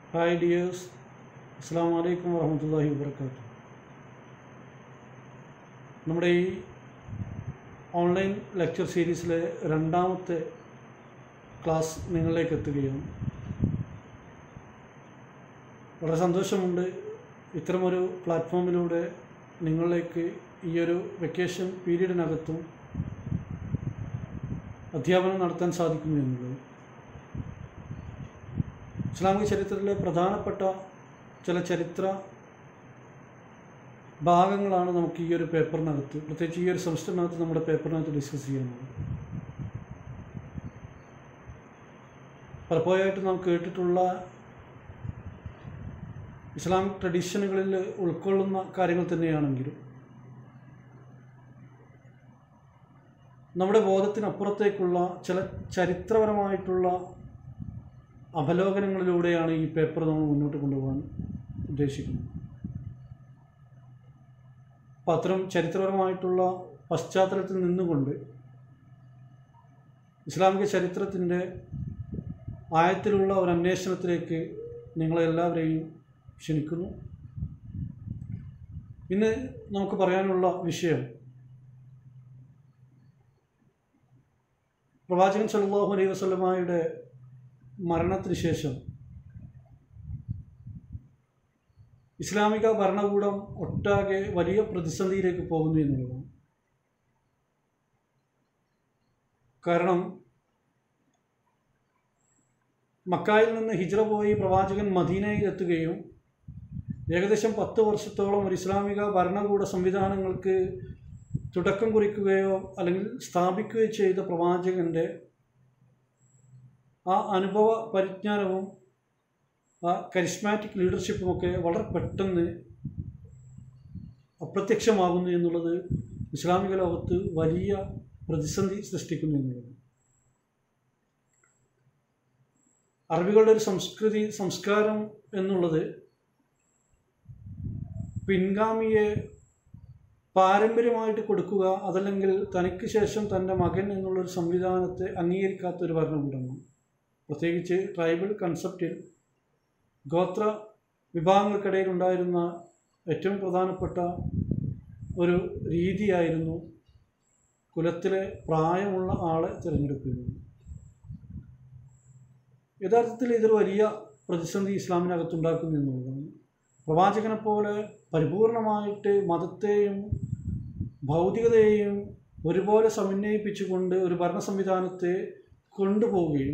Hi dears അസ്സാം വലൈക്കും വറഹമത്തല്ലാഹി വാബർക്കാത്തു നമ്മുടെ ഈ ഓൺലൈൻ ലെക്ചർ സീരീസിലെ രണ്ടാമത്തെ ക്ലാസ് നിങ്ങളിലേക്ക് എത്തുകയാണ് വളരെ സന്തോഷമുണ്ട് ഇത്തരമൊരു പ്ലാറ്റ്ഫോമിലൂടെ നിങ്ങളിലേക്ക് ഈ ഒരു വെക്കേഷൻ പീരീഡിനകത്തും അധ്യാപനം നടത്താൻ സാധിക്കുന്നു എന്നുള്ളത് ഇസ്ലാമിക ചരിത്രത്തിലെ പ്രധാനപ്പെട്ട ചില ചരിത്ര ഭാഗങ്ങളാണ് നമുക്ക് ഈ ഒരു പേപ്പറിനകത്ത് പ്രത്യേകിച്ച് ഈ ഒരു സെമസ്റ്ററിനകത്ത് നമ്മുടെ പേപ്പറിനകത്ത് ഡിസ്കസ് ചെയ്യുന്നത് പലപ്പോഴായിട്ട് നാം കേട്ടിട്ടുള്ള ഇസ്ലാമിക് ട്രഡീഷനുകളിൽ ഉൾക്കൊള്ളുന്ന കാര്യങ്ങൾ തന്നെയാണെങ്കിലും നമ്മുടെ ബോധത്തിനപ്പുറത്തേക്കുള്ള ചില ചരിത്രപരമായിട്ടുള്ള അവലോകനങ്ങളിലൂടെയാണ് ഈ പേപ്പർ നമ്മൾ മുന്നോട്ട് കൊണ്ടുപോകാൻ ഉദ്ദേശിക്കുന്നത് അപ്പം അത്തരം ചരിത്രപരമായിട്ടുള്ള പശ്ചാത്തലത്തിൽ നിന്നുകൊണ്ട് ഇസ്ലാമിക ചരിത്രത്തിൻ്റെ ആയത്തിലുള്ള ഒരു അന്വേഷണത്തിലേക്ക് നിങ്ങളെല്ലാവരെയും ക്ഷണിക്കുന്നു ഇന്ന് നമുക്ക് പറയാനുള്ള വിഷയം പ്രവാചകൻ സല്ലല്ലാഹു അലൈഹി വസല്ലമയുടെ മരണത്തിന് ശേഷം ഇസ്ലാമിക ഭരണകൂടം ഒട്ടാകെ വലിയ പ്രതിസന്ധിയിലേക്ക് പോകുന്നു എന്നുള്ളതാണ് കാരണം മക്കായിൽ നിന്ന് ഹിജ്റ പോയി പ്രവാചകൻ മദീനയിൽ എത്തുകയും ഏകദേശം പത്ത് വർഷത്തോളം ഒരു ഇസ്ലാമിക ഭരണകൂട സംവിധാനങ്ങൾക്ക് തുടക്കം കുറിക്കുകയോ അല്ലെങ്കിൽ സ്ഥാപിക്കുകയോ ചെയ്ത പ്രവാചകൻ്റെ ആ അനുഭവ പരിജ്ഞാനവും ആ കരിസ്മാറ്റിക് ലീഡർഷിപ്പുമൊക്കെ വളരെ പെട്ടെന്ന് അപ്രത്യക്ഷമാകുന്നു എന്നുള്ളത് ഇസ്ലാമിക ലോകത്ത് വലിയ പ്രതിസന്ധി സൃഷ്ടിക്കുന്നു എന്നുള്ളത് അറബികളുടെ ഒരു സംസ്കൃതി സംസ്കാരം എന്നുള്ളത് പിൻഗാമിയെ പാരമ്പര്യമായിട്ട് കൊടുക്കുക അതല്ലെങ്കിൽ തനിക്ക് ശേഷം തൻ്റെ മകൻ എന്നുള്ളൊരു സംവിധാനത്തെ അംഗീകരിക്കാത്ത ഒരു ഭരണകൂടമാണ് പ്രത്യേകിച്ച് ട്രൈബൽ കൺസെപ്റ്റിൽ ഗോത്ര വിഭാഗങ്ങൾക്കിടയിൽ ഉണ്ടായിരുന്ന ഏറ്റവും പ്രധാനപ്പെട്ട ഒരു രീതിയായിരുന്നു കുലത്തിലെ പ്രായമുള്ള ആളെ തിരഞ്ഞെടുക്കുന്നത് യഥാർത്ഥത്തിൽ ഇതൊരു വലിയ പ്രതിസന്ധി ഇസ്ലാമിനകത്തുണ്ടാക്കുന്നു എന്നുള്ളതാണ് പ്രവാചകനെ പോലെ പരിപൂർണമായിട്ട് മതത്തെയും ഭൗതികതയെയും ഒരുപോലെ സമന്വയിപ്പിച്ചുകൊണ്ട് ഒരു ഭരണ സംവിധാനത്തെ കൊണ്ടുപോവുകയും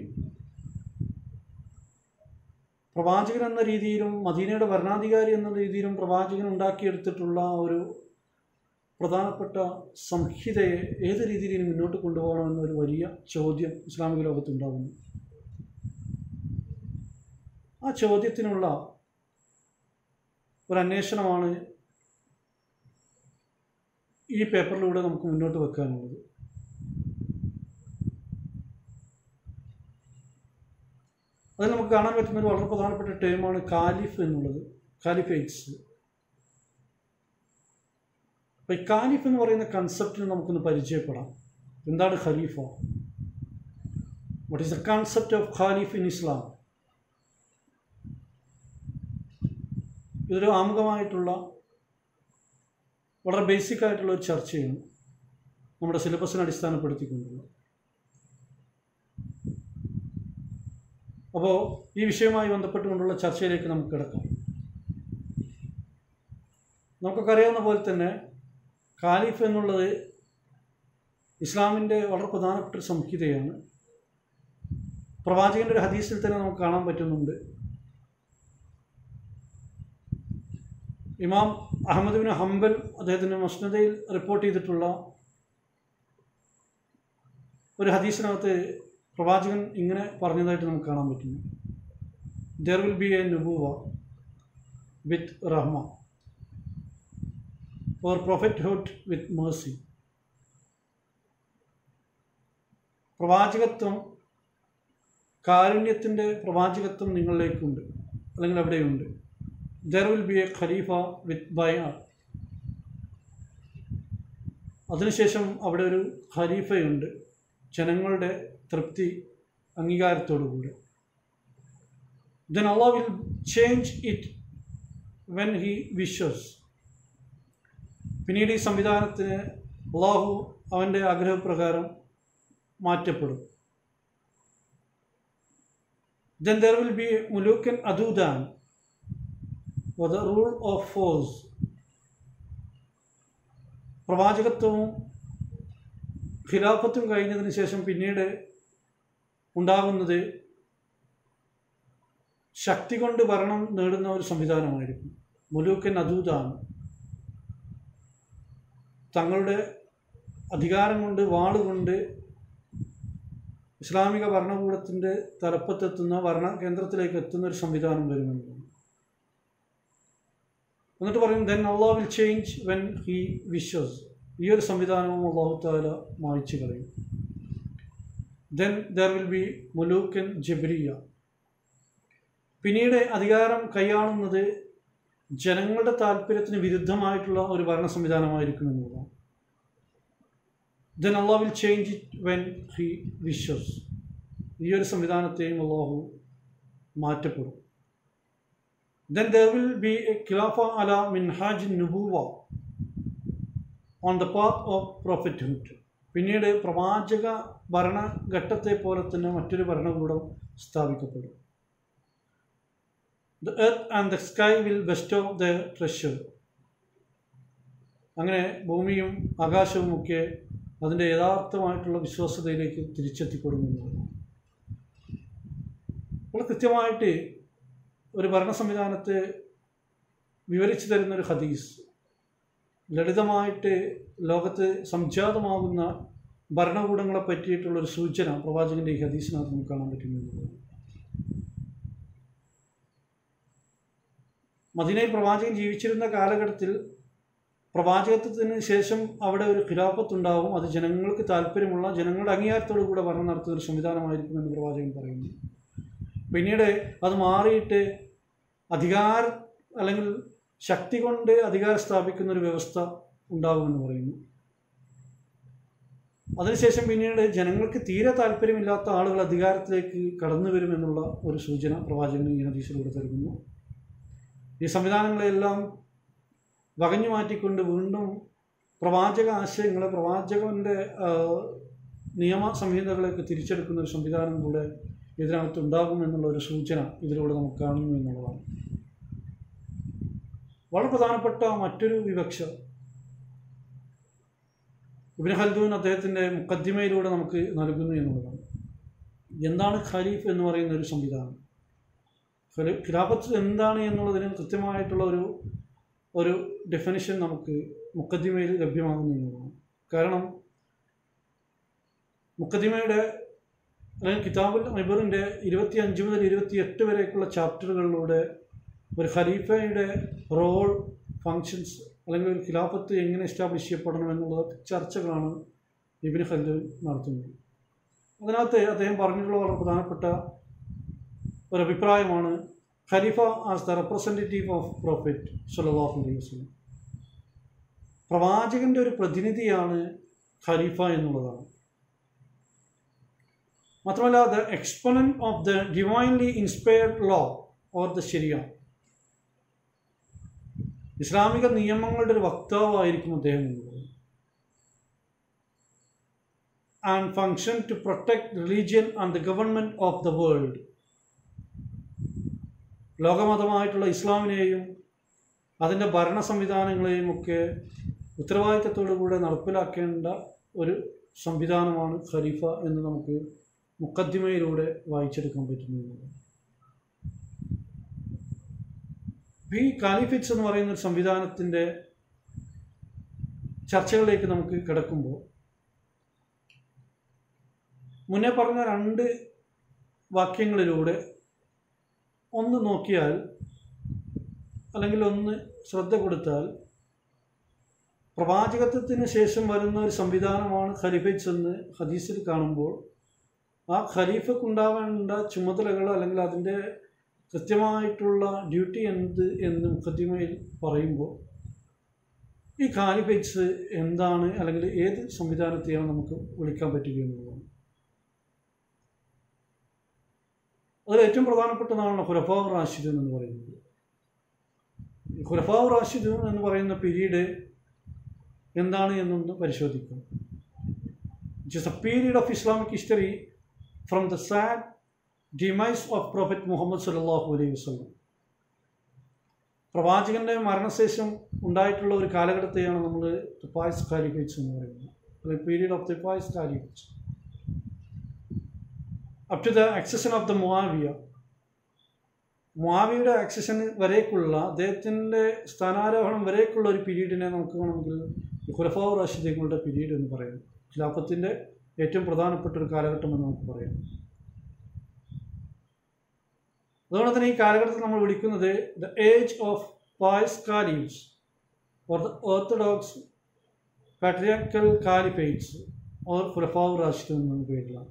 പ്രവാചകൻ എന്ന രീതിയിലും മദീനയുടെ ഭരണാധികാരി എന്ന രീതിയിലും പ്രവാചകൻ ഉണ്ടാക്കിയെടുത്തിട്ടുള്ള ഒരു പ്രധാനപ്പെട്ട സംഹിതയെ ഏത് രീതിയിൽ ഇനി മുന്നോട്ട് കൊണ്ടുപോകണമെന്നൊരു വലിയ ചോദ്യം ഇസ്ലാമിക ലോകത്തുണ്ടാകുന്നു ആ ചോദ്യത്തിനുള്ള ഒരു അന്വേഷണമാണ് ഈ പേപ്പറിലൂടെ നമുക്ക് മുന്നോട്ട് വെക്കാനുള്ളത് അതിൽ നമുക്ക് കാണാൻ പറ്റുന്ന ഒരു വളരെ പ്രധാനപ്പെട്ട ടേമാണ് കാലിഫ് എന്നുള്ളത് കാലിഫേറ്റ്സ് അപ്പം ഈ കാലിഫ് എന്ന് പറയുന്ന കൺസെപ്റ്റിന് നമുക്കൊന്ന് പരിചയപ്പെടാം എന്താണ് ഖലീഫ what is the concept of ഖാലിഫ് ഇൻ ഇസ്ലാം ഇതൊരു ആമുഖമായിട്ടുള്ള വളരെ ബേസിക് ആയിട്ടുള്ള ഒരു ചർച്ചയാണ് നമ്മുടെ സിലബസിനെ അടിസ്ഥാനപ്പെടുത്തിക്കൊണ്ടുള്ള അപ്പോൾ ഈ വിഷയവുമായി ബന്ധപ്പെട്ടുകൊണ്ടുള്ള ചർച്ചയിലേക്ക് നമുക്ക് കിടക്കാം നമുക്കൊക്കെ അറിയാവുന്ന പോലെ തന്നെ ഖാലിഫ് എന്നുള്ളത് ഇസ്ലാമിൻ്റെ വളരെ പ്രധാനപ്പെട്ട ഒരു സംഹിതയാണ് പ്രവാചകൻ്റെ ഒരു ഹദീസിൽ തന്നെ നമുക്ക് കാണാൻ പറ്റുന്നുണ്ട് ഇമാം അഹമ്മദ് ബിൻ ഹംബൽ അദ്ദേഹത്തിൻ്റെ മസ്നദയിൽ റിപ്പോർട്ട് ചെയ്തിട്ടുള്ള ഒരു ഹദീസിനകത്ത് പ്രവാചകൻ ഇങ്ങനെ പറഞ്ഞതായിട്ട് നമുക്ക് കാണാൻ പറ്റുന്നു ദർ വിൽ ബി എ നുബൂവ വിത്ത് റഹ്മ ഫോർ പ്രൊഫറ്റ്ഹുഡ് വിത്ത് മേഴ്സി പ്രവാചകത്വം കാരുണ്യത്തിൻ്റെ പ്രവാചകത്വം നിങ്ങളിലേക്കുണ്ട് അല്ലെങ്കിൽ അവിടെയുണ്ട് ദർ വിൽ ബി എ ഖലീഫ വിത്ത് ബയ അതിനുശേഷം അവിടെ ഒരു ഖലീഫയുണ്ട് ജനങ്ങളുടെ തൃപ്തി അംഗീകാരത്തോടു കൂടെ then Allah will change it when he wishes പിന്നീട് ഈ സംവിധാനത്തിന് അള്ളാഹു അവൻ്റെ ആഗ്രഹപ്രകാരം മാറ്റപ്പെടും then there will be Mulukan Adudan or the rule of force. പ്രവാചകത്വവും ഖിലാഫത്തും കഴിഞ്ഞതിന് ശേഷം പിന്നീട് ഉണ്ടാകുന്നത് ശക്തി കൊണ്ട് ഭരണം നേടുന്ന ഒരു സംവിധാനമായിരിക്കും മുലൂക്കൻ അദൂതാണ് തങ്ങളുടെ അധികാരം കൊണ്ട് വാളുകൊണ്ട് ഇസ്ലാമിക ഭരണകൂടത്തിൻ്റെ തലപ്പത്തെത്തുന്ന ഭരണ കേന്ദ്രത്തിലേക്ക് എത്തുന്ന ഒരു സംവിധാനം വരുമെന്ന് എന്നിട്ട് പറയും then Allah will change when he wishes ഈ ഒരു സംവിധാനവും അള്ളാഹു താല മായ്ച്ചു കളയും ദെൻ ദർ വിൽ ബി മുലൂക്കൻ ജബ്രിയ പിന്നീട് അധികാരം കൈയാളുന്നത് ജനങ്ങളുടെ താല്പര്യത്തിന് വിരുദ്ധമായിട്ടുള്ള ഒരു ഭരണ സംവിധാനമായിരിക്കും എന്നുള്ളതാണ് then Allah will change it when he wishes ഈ ഒരു സംവിധാനത്തെയും അള്ളാഹു മാറ്റപ്പെടും then there will be a ഖിലാഫ അല മിൻഹാജ് നുബൂവ on the path of prophethood പിന്നീട് പ്രവാചക ഭരണഘട്ടത്തെ പോലെ തന്നെ മറ്റൊരു ഭരണകൂടം സ്ഥാപിക്കപ്പെടും the earth and the sky will best of the treasure അങ്ങനെ ഭൂമിയും ആകാശവുമൊക്കെ അതിൻ്റെ യഥാർത്ഥമായിട്ടുള്ള വിശ്വാസതയിലേക്ക് തിരിച്ചെത്തിപ്പെടുമെന്നുള്ളതാണ് വളരെ കൃത്യമായിട്ട് ഒരു ഭരണ സംവിധാനത്തെ വിവരിച്ചു തരുന്ന ഒരു ഹദീസ് ലളിതമായിട്ട് ലോകത്ത് സംജാതമാകുന്ന ഭരണകൂടങ്ങളെ പറ്റിയിട്ടുള്ളൊരു സൂചന പ്രവാചകൻ്റെ ഈ ഹദീസിനകത്ത് നമുക്ക് കാണാൻ പറ്റുന്നതാണ് മദീനയിൽ പ്രവാചകൻ ജീവിച്ചിരുന്ന കാലഘട്ടത്തിൽ പ്രവാചകത്വത്തിന് ശേഷം അവിടെ ഒരു ഖിലാഫത്തുണ്ടാവും അത് ജനങ്ങൾക്ക് താല്പര്യമുള്ള ജനങ്ങളുടെ അംഗീകാരത്തോടു കൂടെ ഭരണം നടത്തുന്ന ഒരു സംവിധാനമായിരിക്കും എന്ന് പ്രവാചകൻ പറയുന്നു പിന്നീട് അത് മാറിയിട്ട് അധികാര അല്ലെങ്കിൽ ശക്തി കൊണ്ട് അധികാരം സ്ഥാപിക്കുന്ന ഒരു വ്യവസ്ഥ ഉണ്ടാകുമെന്ന് പറയുന്നു അതിനുശേഷം പിന്നീട് ജനങ്ങൾക്ക് തീരെ താല്പര്യമില്ലാത്ത ആളുകൾ അധികാരത്തിലേക്ക് കടന്നു വരുമെന്നുള്ള ഒരു സൂചന പ്രവാചകൻ ഈ ഹദീസിലൂടെ നൽകുന്നു ഈ സംവിധാനങ്ങളെല്ലാം വകഞ്ഞു മാറ്റിക്കൊണ്ട് വീണ്ടും പ്രവാചക ആശയങ്ങളെ പ്രവാചകൻ്റെ നിയമ സംഹിതകളെയൊക്കെ തിരിച്ചെടുക്കുന്ന ഒരു സംവിധാനം കൂടെ ഇതിനകത്ത് ഉണ്ടാകും എന്നുള്ള ഒരു സൂചന ഇതിലൂടെ നമുക്ക് കാണുന്നു എന്നുള്ളതാണ് വളരെ പ്രധാനപ്പെട്ട മറ്റൊരു വിവക്ഷ ഇബിൻ ഹൽദൂൻ അദ്ദേഹത്തിൻ്റെ മുക്കദ്ദിമയിലൂടെ നമുക്ക് നൽകുന്നു എന്നുള്ളതാണ് എന്താണ് ഖലീഫ് എന്ന് പറയുന്ന ഒരു സംവിധാനം ഖലീ- ഖിലാഫത്ത് എന്താണ് എന്നുള്ളതിന് കൃത്യമായിട്ടുള്ള ഒരു ഒരു ഡെഫിനിഷൻ നമുക്ക് മുക്കദ്ദിമയിൽ ലഭ്യമാകുന്നു എന്നുള്ളതാണ് കാരണം മുക്കദ്ദിമയുടെ അല്ലെങ്കിൽ കിതാബുൽ ഇബറിൻ്റെ ഇരുപത്തി അഞ്ച് മുതൽ ഇരുപത്തി എട്ട് വരേക്കുള്ള ചാപ്റ്ററുകളിലൂടെ ഒരു ഖലീഫയുടെ റോൾ ഫങ്ഷൻസ് അല്ലെങ്കിൽ ഒരു ഖിലാഫത്ത് എങ്ങനെ എസ്റ്റാബ്ലിഷ് ചെയ്യപ്പെടണം എന്നുള്ള ചർച്ചകളാണ് ഇബിന് ഖൽദൂൻ നടത്തുന്നത് അതിനകത്ത് അദ്ദേഹം പറഞ്ഞിട്ടുള്ള വളരെ പ്രധാനപ്പെട്ട ഒരു അഭിപ്രായമാണ് ഖലീഫ as the representative of prophet സല്ലാഹു അലൈഹി വസ്ലം പ്രവാചകൻ്റെ ഒരു പ്രതിനിധിയാണ് ഖലീഫ എന്നുള്ളതാണ് മാത്രമല്ല the exponent of the divinely inspired law or the sharia ഇസ്ലാമിക നിയമങ്ങളുടെ ഒരു വക്താവായിരിക്കും അദ്ദേഹം എന്നുള്ളത് and function to protect religion and the government of the world ലോകമതമായിട്ടുള്ള ഇസ്ലാമിനെയും അതിൻ്റെ ഭരണ സംവിധാനങ്ങളെയും ഒക്കെ ഉത്തരവാദിത്തത്തോടു കൂടെ നടപ്പിലാക്കേണ്ട ഒരു സംവിധാനമാണ് ഖലീഫ എന്ന് നമുക്ക് മുക്കദ്ദിമയിലൂടെ വായിച്ചെടുക്കാൻ പറ്റുന്നത് ഈ കാലിഫിറ്റ്സ് എന്ന് പറയുന്ന ഒരു സംവിധാനത്തിൻ്റെ ചർച്ചകളിലേക്ക് നമുക്ക് കിടക്കുമ്പോൾ മുന്നേ പറഞ്ഞ രണ്ട് വാക്യങ്ങളിലൂടെ ഒന്ന് നോക്കിയാൽ അല്ലെങ്കിൽ ഒന്ന് ശ്രദ്ധ കൊടുത്താൽ പ്രവാചകത്വത്തിന് ശേഷം വരുന്ന ഒരു സംവിധാനമാണ് ഖലീഫറ്റ്സ് എന്ന് ഹദീസിൽ കാണുമ്പോൾ ആ ഖലീഫക്കുണ്ടാവേണ്ട ചുമതലകൾ അല്ലെങ്കിൽ അതിൻ്റെ കൃത്യമായിട്ടുള്ള ഡ്യൂട്ടി എന്ത് എന്ന് മുഖദ്ദിമയിൽ പറയുമ്പോൾ ഈ കാലിഫൈറ്റ്സ് എന്താണ് അല്ലെങ്കിൽ ഏത് സംവിധാനത്തെയാണ് നമുക്ക് വിളിക്കാൻ പറ്റുക എന്നുള്ളതാണ് അതിൽ ഏറ്റവും പ്രധാനപ്പെട്ടതാണ് ഹുരഫാവ് റാഷിദ് എന്ന് പറയുന്നത് ഹുരഫാവ് റാഷിദ് എന്ന് പറയുന്ന പീരീഡ് എന്താണ് എന്നൊന്ന് പരിശോധിക്കാം it is a period of Islamic history from the sad demise of prophet Muhammad സല്ലാഹു അലൈഹി വസ്ലം പ്രവാചകന്റെ മരണശേഷം ഉണ്ടായിട്ടുള്ള ഒരു കാലഘട്ടത്തെയാണ് നമ്മൾ തുപ്പായ്സ് കാലിഫേറ്റ്സ് എന്ന് പറയുന്നത് അല്ലെങ്കിൽ period of the pious caliphates up to the accession of the Muawiya മുവാവിയുടെ അക്സഷൻ വരേക്കുള്ള അദ്ദേഹത്തിൻ്റെ സ്ഥാനാരോഹണം വരേക്കുള്ള ഒരു പീരീഡിനെ നമുക്ക് വേണമെങ്കിൽ ഖുലഫാവ് റാഷിദീങ്ങളുടെ പീരീഡ് എന്ന് പറയാം ഖിലാഫത്തിൻ്റെ ഏറ്റവും പ്രധാനപ്പെട്ട ഒരു കാലഘട്ടം എന്ന് നമുക്ക് പറയാം അതുകൊണ്ട് തന്നെ ഈ കാലഘട്ടത്തിൽ നമ്മൾ വിളിക്കുന്നത് the age of pious caliphs or the orthodox patriarchal caliphates or ഖുലഫാവ് റാഷിദ് എന്ന പേരിലാണ്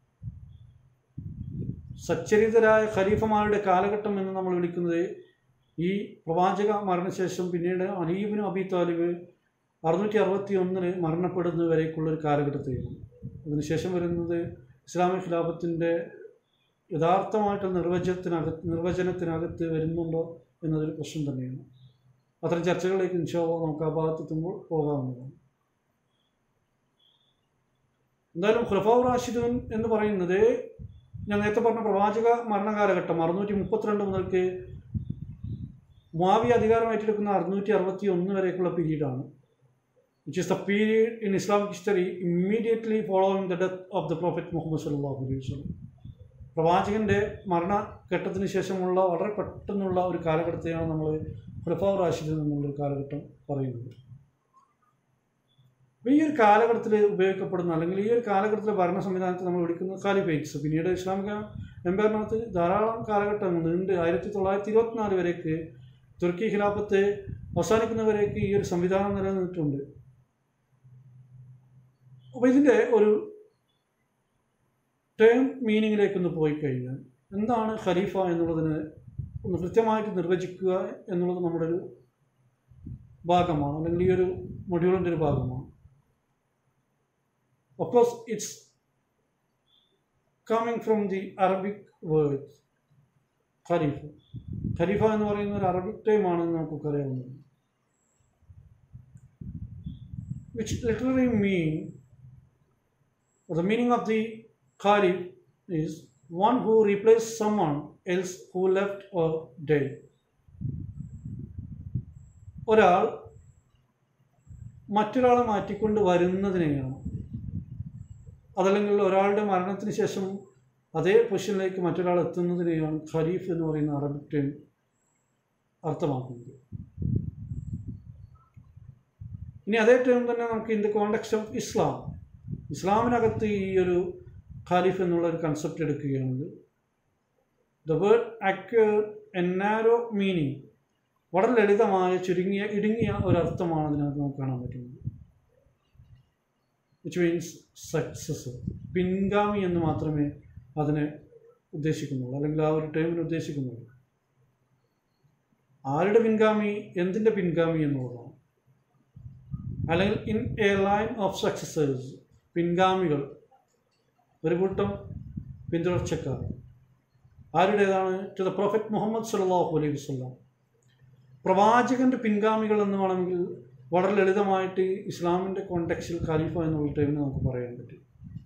സച്ചരിതരായ ഖലീഫമാരുടെ കാലഘട്ടം എന്ന് നമ്മൾ വിളിക്കുന്നത് ഈ പ്രവാചക മരണശേഷം പിന്നീട് അലീബിന് അബി താലിബ് അറുന്നൂറ്റി അറുപത്തി ഒന്നിന് മരണപ്പെടുന്നവരേക്കുള്ള ഒരു കാലഘട്ടത്തെയാണ് അതിനുശേഷം വരുന്നത് ഇസ്ലാമിക് ഖിലാഫത്തിൻ്റെ യഥാർത്ഥമായിട്ടുള്ള നിർവചനത്തിനകത്ത് നിർവചനത്തിനകത്ത് വരുന്നുണ്ടോ എന്നതൊരു പ്രശ്നം തന്നെയാണ് അത്തരം ചർച്ചകളിലേക്ക് ഇൻഷാവോ നമുക്ക് ആ ഭാഗത്തെത്തുമ്പോൾ പോകാവുന്നതാണ് എന്തായാലും ഖുലഫാവ് റാഷിദുൻ എന്ന് പറയുന്നത് ഞാൻ നേരത്തെ പറഞ്ഞ പ്രവാചക മരണകാലഘട്ടം അറുന്നൂറ്റി മുപ്പത്തിരണ്ട് മുതൽക്ക് മുവാവി അധികാരം ഏറ്റെടുക്കുന്ന അറുന്നൂറ്റി അറുപത്തി ഒന്ന് വരേക്കുള്ള പീരീഡാണ് which is the period in Islamic history immediately following the death of the prophet Muhammad സല്ലാഹു അലൈഹി വസ്ലം പ്രവാചകൻ്റെ മരണഘട്ടത്തിന് ശേഷമുള്ള വളരെ പെട്ടെന്നുള്ള ഒരു കാലഘട്ടത്തെയാണ് നമ്മൾ ഖുലഫാവ് റാഷിദ് എന്നുള്ളൊരു കാലഘട്ടം പറയുന്നത് അപ്പോൾ ഈ ഒരു കാലഘട്ടത്തിൽ ഉപയോഗിക്കപ്പെടുന്ന അല്ലെങ്കിൽ ഈ ഒരു കാലഘട്ടത്തിലെ ഭരണ സംവിധാനത്തെ നമ്മൾ വിളിക്കുന്നത് കാലിഫേറ്റ്സ് പിന്നീട് ഇസ്ലാമിക എംപയറിനകത്ത് ധാരാളം കാലഘട്ടങ്ങൾ നീണ്ട് ആയിരത്തി തൊള്ളായിരത്തി ഇരുപത്തിനാല് വരേക്ക് തുർക്കി ഖിലാഫത്ത് അവസാനിക്കുന്നവരേക്ക് ഈ ഒരു സംവിധാനം നിലനിന്നിട്ടുണ്ട് അപ്പോൾ ഇതിൻ്റെ ഒരു ടേം മീനിങ്ങിലേക്കൊന്ന് പോയി കഴിഞ്ഞാൽ എന്താണ് ഖലീഫ എന്നുള്ളതിന് ഒന്ന് കൃത്യമായിട്ട് നിർവചിക്കുക എന്നുള്ളത് നമ്മുടെ ഒരു ഭാഗമാണ് അല്ലെങ്കിൽ ഈ ഒരു മൊഡ്യൂളിൻ്റെ ഒരു ഭാഗമാണ് Of course, it's coming from the Arabic word ഖലീഫ ഖലീഫ എന്ന് പറയുന്ന ഒരു അറബിക് ടൈം ആണെന്ന് നമുക്കൊക്കെ അറിയാവുന്നത് which literary mean the meaning of the ഖാലിഫ് is one who replace someone else who left or day ഒരാൾ മറ്റൊരാളെ മാറ്റിക്കൊണ്ട് വരുന്നതിനെയാണ് അതല്ലെങ്കിൽ ഒരാളുടെ മരണത്തിന് ശേഷം അതേ പൊസിഷനിലേക്ക് മറ്റൊരാൾ എത്തുന്നതിനെയാണ് ഖലീഫ് എന്ന് പറയുന്ന അറബിക് ടൈം അർത്ഥമാക്കുന്നത് ഇനി അതേ ടൈം തന്നെ നമുക്ക് in the context of Islam ഇസ്ലാമിനകത്ത് ഈ ഒരു ഖാലിഫ് എന്നുള്ള ഒരു കൺസെപ്റ്റ് എടുക്കുകയാണെങ്കിൽ the word acquire a narrow meaning വളരെ ലളിതമായ ചുരുങ്ങിയ ഇടുങ്ങിയ ഒരർത്ഥമാണ് അതിനകത്ത് നമുക്ക് കാണാൻ പറ്റുന്നത് വിച്ച് മീൻസ് സക്സസ് പിൻഗാമി എന്ന് മാത്രമേ അതിനെ ഉദ്ദേശിക്കുന്നുള്ളൂ അല്ലെങ്കിൽ ആ ഒരു ടേമിന് ഉദ്ദേശിക്കുന്നുള്ളൂ ആരുടെ പിൻഗാമി എന്തിൻ്റെ പിൻഗാമി എന്നുള്ളതാണ് അല്ലെങ്കിൽ in a line of successors പിൻഗാമികൾ ഒരു കൂട്ടം പിന്തുടർച്ചക്കാർ ആരുടേതാണ് ടു ദ പ്രൊഫറ്റ് മുഹമ്മദ് സല്ലാഹു അലൈഹി വസ്ലാം പ്രവാചകൻ്റെ പിൻഗാമികൾ എന്ന് വേണമെങ്കിൽ വളരെ ലളിതമായിട്ട് ഇസ്ലാമിൻ്റെ കോണ്ടെക്സ്റ്റിൽ ഖലീഫ എന്നുള്ള ടൈമിൽ നമുക്ക് പറയാൻ പറ്റും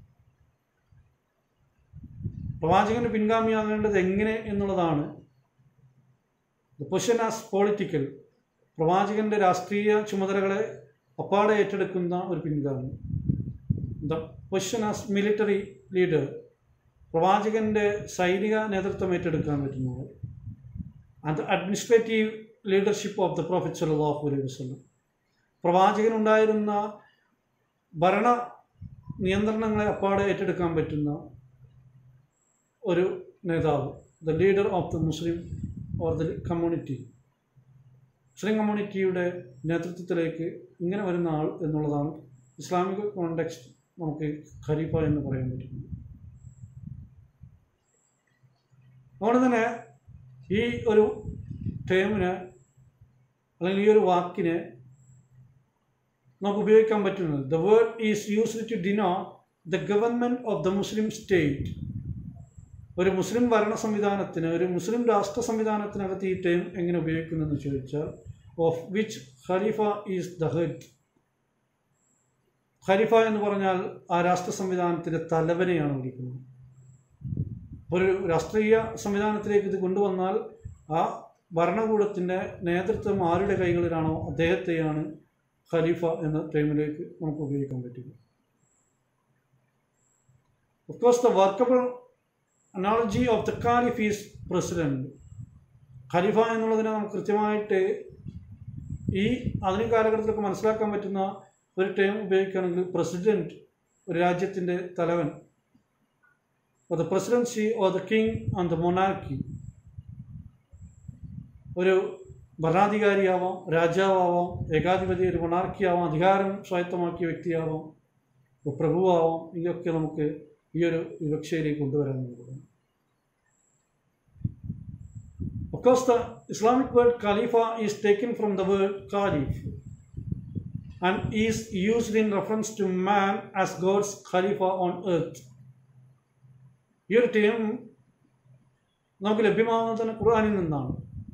പ്രവാചകൻ്റെ പിൻഗാമിയാകേണ്ടത് എങ്ങനെ എന്നുള്ളതാണ് ദ പൊസിഷൻ ആസ് പൊളിറ്റിക്കൽ പ്രവാചകൻ്റെ രാഷ്ട്രീയ ചുമതലകളെ അപ്പാടെ ഏറ്റെടുക്കുന്ന ഒരു പിൻഗാമി the position as military leader പ്രവാചകൻ്റെ സൈനിക നേതൃത്വം ഏറ്റെടുക്കാൻ പറ്റുന്നത് and administrative leadership of the prophet സല്ലാഹു അലൈഹി വസ്ലം പ്രവാചകനുണ്ടായിരുന്ന ഭരണ നിയന്ത്രണങ്ങളെ അപ്പാടെ ഏറ്റെടുക്കാൻ പറ്റുന്ന ഒരു നേതാവ് the leader of the Muslim or the community മുസ്ലിം കമ്മ്യൂണിറ്റിയുടെ നേതൃത്വത്തിലേക്ക് ഇങ്ങനെ വരുന്ന ആൾ എന്നുള്ളതാണ് ഇസ്ലാമിക കോണ്ടെക്സ്റ്റ് നമുക്ക് ഖലീഫ എന്ന് പറയാൻ പറ്റുന്നത് അതുകൊണ്ട് തന്നെ ഈ ഒരു ടേമിന് അല്ലെങ്കിൽ ഈ ഒരു വാക്കിന് നമുക്ക് ഉപയോഗിക്കാൻ പറ്റുന്നത് the word is used to denote the government of the Muslim state ഒരു മുസ്ലിം ഭരണ സംവിധാനത്തിന് ഒരു മുസ്ലിം രാഷ്ട്ര സംവിധാനത്തിനകത്ത് ഈ ടൈം എങ്ങനെ ഉപയോഗിക്കുന്നു എന്ന് ചോദിച്ചാൽ ഓഫ് വിച്ച് ഖലീഫ ഈസ് ദ ഹെഡ് ഖലീഫ എന്ന് പറഞ്ഞാൽ ആ രാഷ്ട്ര സംവിധാനത്തിൻ്റെ തലവനെയാണ് വിളിക്കുന്നത് ഒരു രാഷ്ട്രീയ സംവിധാനത്തിലേക്ക് ഇത് കൊണ്ടുവന്നാൽ ആ ഭരണകൂടത്തിൻ്റെ നേതൃത്വം ആരുടെ കൈകളിലാണോ അദ്ദേഹത്തെയാണ് ഖലീഫ എന്ന ടൈമിലേക്ക് നമുക്ക് ഉപയോഗിക്കാൻ പറ്റുക of course the workable analogy of the caliph is president ഖലീഫ എന്നുള്ളതിനെ നമുക്ക് കൃത്യമായിട്ട് ഈ ആധുനിക കാലഘട്ടത്തിലൊക്കെ മനസ്സിലാക്കാൻ പറ്റുന്ന ഒരു ടേം ഉപയോഗിക്കുകയാണെങ്കിൽ പ്രസിഡന്റ് ഒരു രാജ്യത്തിൻ്റെ തലവൻ the presidency or the king and the monarchy ഒരു ഭരണാധികാരിയാവാം രാജാവാം ഏകാധിപതി ഒരു മൊണാർക്കി ആവാം അധികാരം സ്വായത്തമാക്കിയ വ്യക്തിയാവാം ഒരു പ്രഭുവാവാം ഇതൊക്കെ നമുക്ക് ഈ ഒരു വിവക്ഷയിലേക്ക് കൊണ്ടുവരാൻ എന്നുള്ളതാണ് Of course, the Islamic word Khalifa is taken from the word Khalif and is used in reference to man as God's Khalifa on earth. ഈ ഒരു ടീം നമുക്ക് ലഭ്യമാകുന്നത് തന്നെ ഖുർആാനിൽ നിന്നാണ്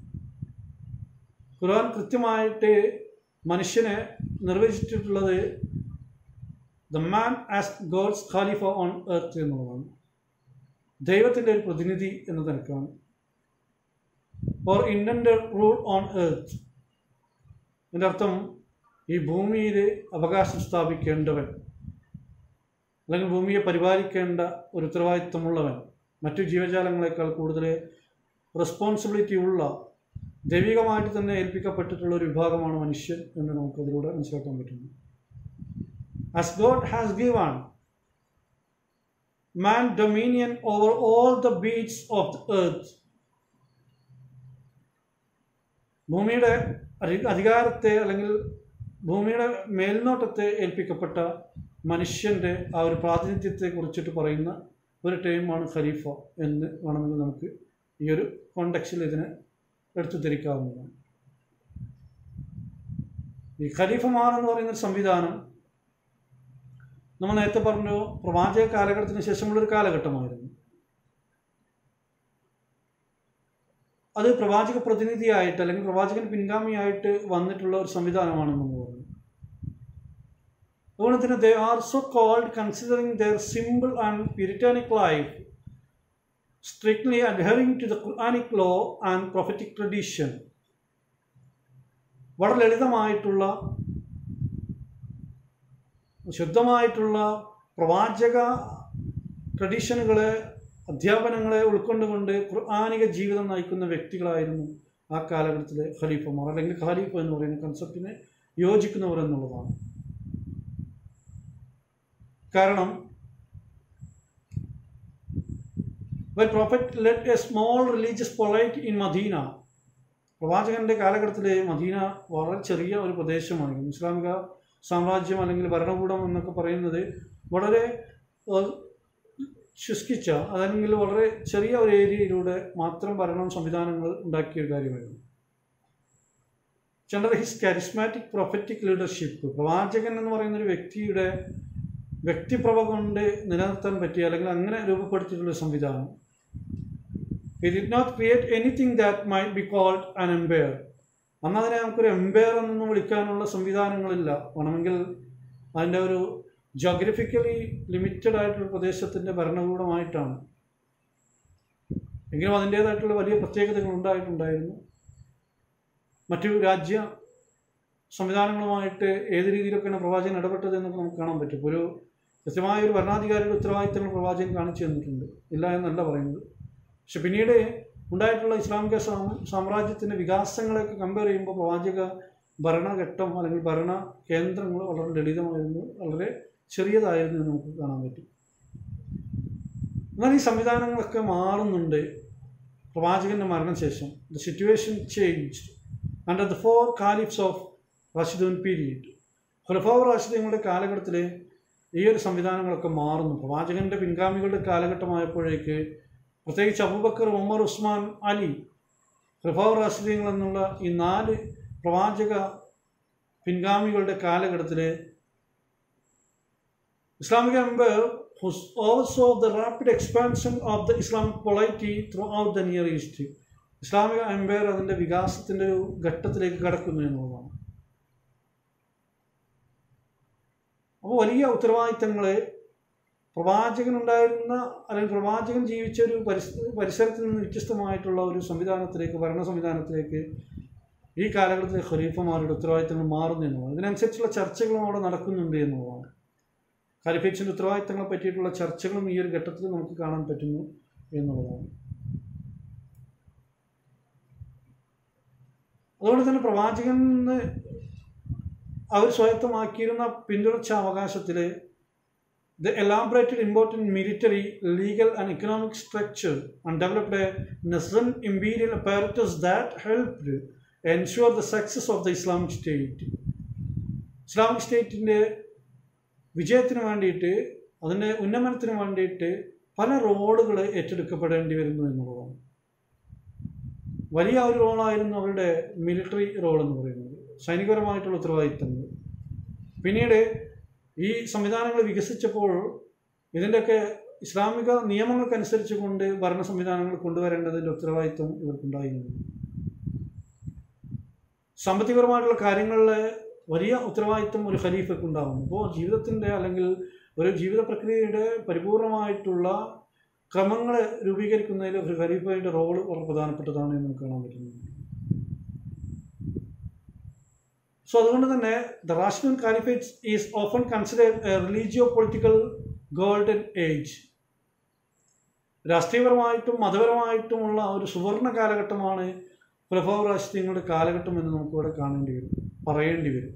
ഖുർആൻ കൃത്യമായിട്ട് മനുഷ്യനെ നിർവചിച്ചിട്ടുള്ളത് ദ മാൻ ആസ് ഗോഡ്സ് ഖാലിഫ ഓൺ എർത്ത് എന്നുള്ളതാണ് ദൈവത്തിൻ്റെ ഒരു പ്രതിനിധി എന്ന നിലക്കാണ് or intend rule on earth എൻ്റെ അർത്ഥം ഈ ഭൂമിയിൽ അവകാശം സ്ഥാപിക്കേണ്ടവൻ അല്ലെങ്കിൽ ഭൂമിയെ പരിപാലിക്കേണ്ട ഒരു ഉത്തരവാദിത്വമുള്ളവൻ മറ്റു ജീവജാലങ്ങളെക്കാൾ കൂടുതൽ റെസ്പോൺസിബിലിറ്റി ഉള്ള ദൈവികമായിട്ട് തന്നെ ഏൽപ്പിക്കപ്പെട്ടിട്ടുള്ള ഒരു വിഭാഗമാണ് മനുഷ്യൻ എന്ന് നമുക്കതിലൂടെ മനസ്സിലാക്കാൻ പറ്റുന്നു as God has given man dominion over all the beasts of the earth ഭൂമിയുടെ അധി- അധികാരത്തെ അല്ലെങ്കിൽ ഭൂമിയുടെ മേൽനോട്ടത്തെ ഏൽപ്പിക്കപ്പെട്ട മനുഷ്യൻ്റെ ആ ഒരു പ്രാതിനിധ്യത്തെ കുറിച്ചിട്ട് പറയുന്ന ഒരു ടൈമാണ് ഖലീഫ എന്ന് വേണമെങ്കിൽ നമുക്ക് ഈ ഒരു കോണ്ടക്സിൽ ഇതിനെ എടുത്തു ധരിക്കാവുന്നതാണ് ഈ ഖലീഫമാർ എന്ന് പറയുന്ന ഒരു സംവിധാനം നമ്മൾ നേരത്തെ പറഞ്ഞു പ്രവാചക കാലഘട്ടത്തിന് ശേഷമുള്ളൊരു കാലഘട്ടമായിരുന്നു അത് പ്രവാചക പ്രതിനിധിയായിട്ട് അല്ലെങ്കിൽ പ്രവാചകൻ പിൻഗാമിയായിട്ട് വന്നിട്ടുള്ള ഒരു സംവിധാനമാണെന്ന് നമ്മൾ പറഞ്ഞു അതുകൊണ്ട് തന്നെ they are so called considering their simple and puritanic life strictly adhering to the Quranic law and prophetic tradition വളരെ ലളിതമായിട്ടുള്ള ശുദ്ധമായിട്ടുള്ള പ്രവാചക ട്രഡീഷനുകളെ അധ്യാപനങ്ങളെ ഉൾക്കൊണ്ടുകൊണ്ട് ഖുർആാനിക ജീവിതം നയിക്കുന്ന വ്യക്തികളായിരുന്നു ആ കാലഘട്ടത്തിലെ ഖലീഫമാർ അല്ലെങ്കിൽ ഖലീഫ എന്ന് പറയുന്ന കൺസെപ്റ്റിനെ യോജിക്കുന്നവർ എന്നുള്ളതാണ് കാരണം when prophet led a small religious polity in Medina പ്രവാചകന്റെ കാലഘട്ടത്തിൽ മദീന വളരെ ചെറിയ ഒരു പ്രദേശമായിരുന്നു ഇസ്ലാമിക സാമ്രാജ്യം അല്ലെങ്കിൽ ഭരണകൂടം എന്നൊക്കെ പറയുന്നത് വളരെ ഏഹ്, ശുഷ്കിച്ച അതല്ലെങ്കിൽ വളരെ ചെറിയ ഒരു ഏരിയയിലൂടെ മാത്രം ഭരണം സംവിധാനങ്ങൾ ഉണ്ടാക്കിയ ഒരു കാര്യമായിരുന്നു under his charismatic prophetic leadership പ്രവാചകൻ എന്ന് പറയുന്ന ഒരു വ്യക്തിയുടെ വ്യക്തിപ്രഭ കൊണ്ട് നിലനിർത്താൻ പറ്റിയ അല്ലെങ്കിൽ അങ്ങനെ രൂപപ്പെടുത്തിയിട്ടുള്ള സംവിധാനം He did not create anything that might be called an empire. അന്ന് അതിനെ നമുക്കൊരു എംപയർ എന്നൊന്നും വിളിക്കാനുള്ള സംവിധാനങ്ങളില്ല വേണമെങ്കിൽ അതിൻ്റെ ഒരു ജോഗ്രഫിക്കലി ലിമിറ്റഡ് ആയിട്ടുള്ള പ്രദേശത്തിൻ്റെ ഭരണകൂടമായിട്ടാണ് എങ്കിലും അതിൻ്റേതായിട്ടുള്ള വലിയ പ്രത്യേകതകൾ ഉണ്ടായിട്ടുണ്ടായിരുന്നു മറ്റു രാജ്യ സംവിധാനങ്ങളുമായിട്ട് ഏത് രീതിയിലൊക്കെയാണ് പ്രവാചകൻ ഇടപെട്ടത് എന്നൊക്കെ നമുക്ക് കാണാൻ പറ്റും ഒരു കൃത്യമായ ഒരു ഭരണാധികാരിയുടെ ഉത്തരവാദിത്തങ്ങൾ പ്രവാചകൻ കാണിച്ചു തന്നിട്ടുണ്ട് ഇല്ല എന്നല്ല പറയുന്നത് പക്ഷെ പിന്നീട് ഉണ്ടായിട്ടുള്ള ഇസ്ലാമിക സാം- സാമ്രാജ്യത്തിൻ്റെ വികാസങ്ങളെയൊക്കെ കമ്പയർ ചെയ്യുമ്പോൾ പ്രവാചക ഭരണഘട്ടം അല്ലെങ്കിൽ ഭരണ കേന്ദ്രങ്ങൾ വളരെ ലളിതമായിരുന്നു വളരെ ചെറിയതായിരുന്നു എന്ന് നമുക്ക് കാണാൻ പറ്റും എന്നാൽ ഈ സംവിധാനങ്ങളൊക്കെ മാറുന്നുണ്ട് പ്രവാചകൻ്റെ മരണശേഷം the situation change under the four caliphs of Rashidun period ഖുലഫാവ് റാഷിദങ്ങളുടെ കാലഘട്ടത്തിൽ ഈ ഒരു സംവിധാനങ്ങളൊക്കെ മാറുന്നു പ്രവാചകൻ്റെ പിൻഗാമികളുടെ കാലഘട്ടമായപ്പോഴേക്ക് പ്രത്യേകിച്ച് അബൂബക്കർ ഉമർ ഉസ്മാൻ അലി ഖുലഫാവ് റാഷിദീങ്ങൾ എന്നുള്ള ഈ നാല് പ്രവാചക പിൻഗാമികളുടെ കാലഘട്ടത്തിൽ ഇസ്ലാമിക empire oversaw the rapid expansion of the Islamic polity through the near east ഇസ്ലാമിക എംപയർ അതിൻ്റെ വികാസത്തിൻ്റെ ഒരു ഘട്ടത്തിലേക്ക് കടക്കുന്നു എന്നുള്ളതാണ് അപ്പോൾ വലിയ ഉത്തരവാദിത്തങ്ങൾ പ്രവാചകനുണ്ടായിരുന്ന അല്ലെങ്കിൽ പ്രവാചകൻ ജീവിച്ച ഒരു പരിസ പരിസരത്തിൽ നിന്ന് വ്യത്യസ്തമായിട്ടുള്ള ഒരു സംവിധാനത്തിലേക്ക് ഭരണ സംവിധാനത്തിലേക്ക് ഈ കാലഘട്ടത്തിലെ ഖലീഫമാരുടെ ഉത്തരവാദിത്തങ്ങൾ മാറുന്നു എന്നുള്ളതാണ് ഇതിനനുസരിച്ചുള്ള ചർച്ചകളും അവിടെ നടക്കുന്നുണ്ട് എന്നുള്ളതാണ് ഖലീഫേറ്റ്സിൻ്റെ ഉത്തരവാദിത്തങ്ങളെ പറ്റിയിട്ടുള്ള ചർച്ചകളും ഈ ഒരു ഘട്ടത്തിൽ നമുക്ക് കാണാൻ പറ്റുന്നു എന്നുള്ളതാണ് അതുകൊണ്ട് തന്നെ പ്രവാചകൻ അവർ സ്വായത്തമാക്കിയിരുന്ന പിന്തുടർച്ച അവകാശത്തിൽ the elaborated important military legal and economic structure and developed a nascent imperial apparatus that helped ensure the success of the Islamic state Islamic സ്റ്റേറ്റിൻ്റെ വിജയത്തിന് വേണ്ടിയിട്ട് അതിൻ്റെ ഉന്നമനത്തിന് വേണ്ടിയിട്ട് പല റോളുകൾ ഏറ്റെടുക്കപ്പെടേണ്ടി വരുന്നു എന്നുള്ളതാണ് വലിയ ഒരു റോളായിരുന്നു അവരുടെ മിലിറ്ററി റോൾ എന്ന് പറയുന്നത് സൈനികപരമായിട്ടുള്ള ഉത്തരവാദിത്തങ്ങൾ പിന്നീട് ഈ സംവിധാനങ്ങൾ വികസിച്ചപ്പോൾ ഇതിൻ്റെയൊക്കെ ഇസ്ലാമിക നിയമങ്ങൾക്കനുസരിച്ച് കൊണ്ട് ഭരണ സംവിധാനങ്ങൾ കൊണ്ടുവരേണ്ടതിൻ്റെ ഉത്തരവാദിത്വം ഇവർക്കുണ്ടായിരുന്നു സാമ്പത്തികപരമായിട്ടുള്ള കാര്യങ്ങളിൽ വലിയ ഉത്തരവാദിത്വം ഒരു ഖലീഫയ്ക്ക് ഉണ്ടാകും അപ്പോൾ ജീവിതത്തിൻ്റെ അല്ലെങ്കിൽ ഒരു ജീവിത പ്രക്രിയയുടെ പരിപൂർണമായിട്ടുള്ള ക്രമങ്ങൾ രൂപീകരിക്കുന്നതിൽ ഒരു ഖലീഫയുടെ റോള് വളരെ പ്രധാനപ്പെട്ടതാണ് എന്ന് നമുക്ക് കാണാൻ പറ്റുന്നത് സോ അതുകൊണ്ട് തന്നെ the rational caliphates is often considered a religio political golden age രാഷ്ട്രീയപരമായിട്ടും മതപരമായിട്ടുമുള്ള ഒരു സുവർണ കാലഘട്ടമാണ് പ്രഭവരാഷ്ട്രീയങ്ങളുടെ കാലഘട്ടം എന്ന് നമുക്കിവിടെ കാണേണ്ടി വരും പറയേണ്ടി വരും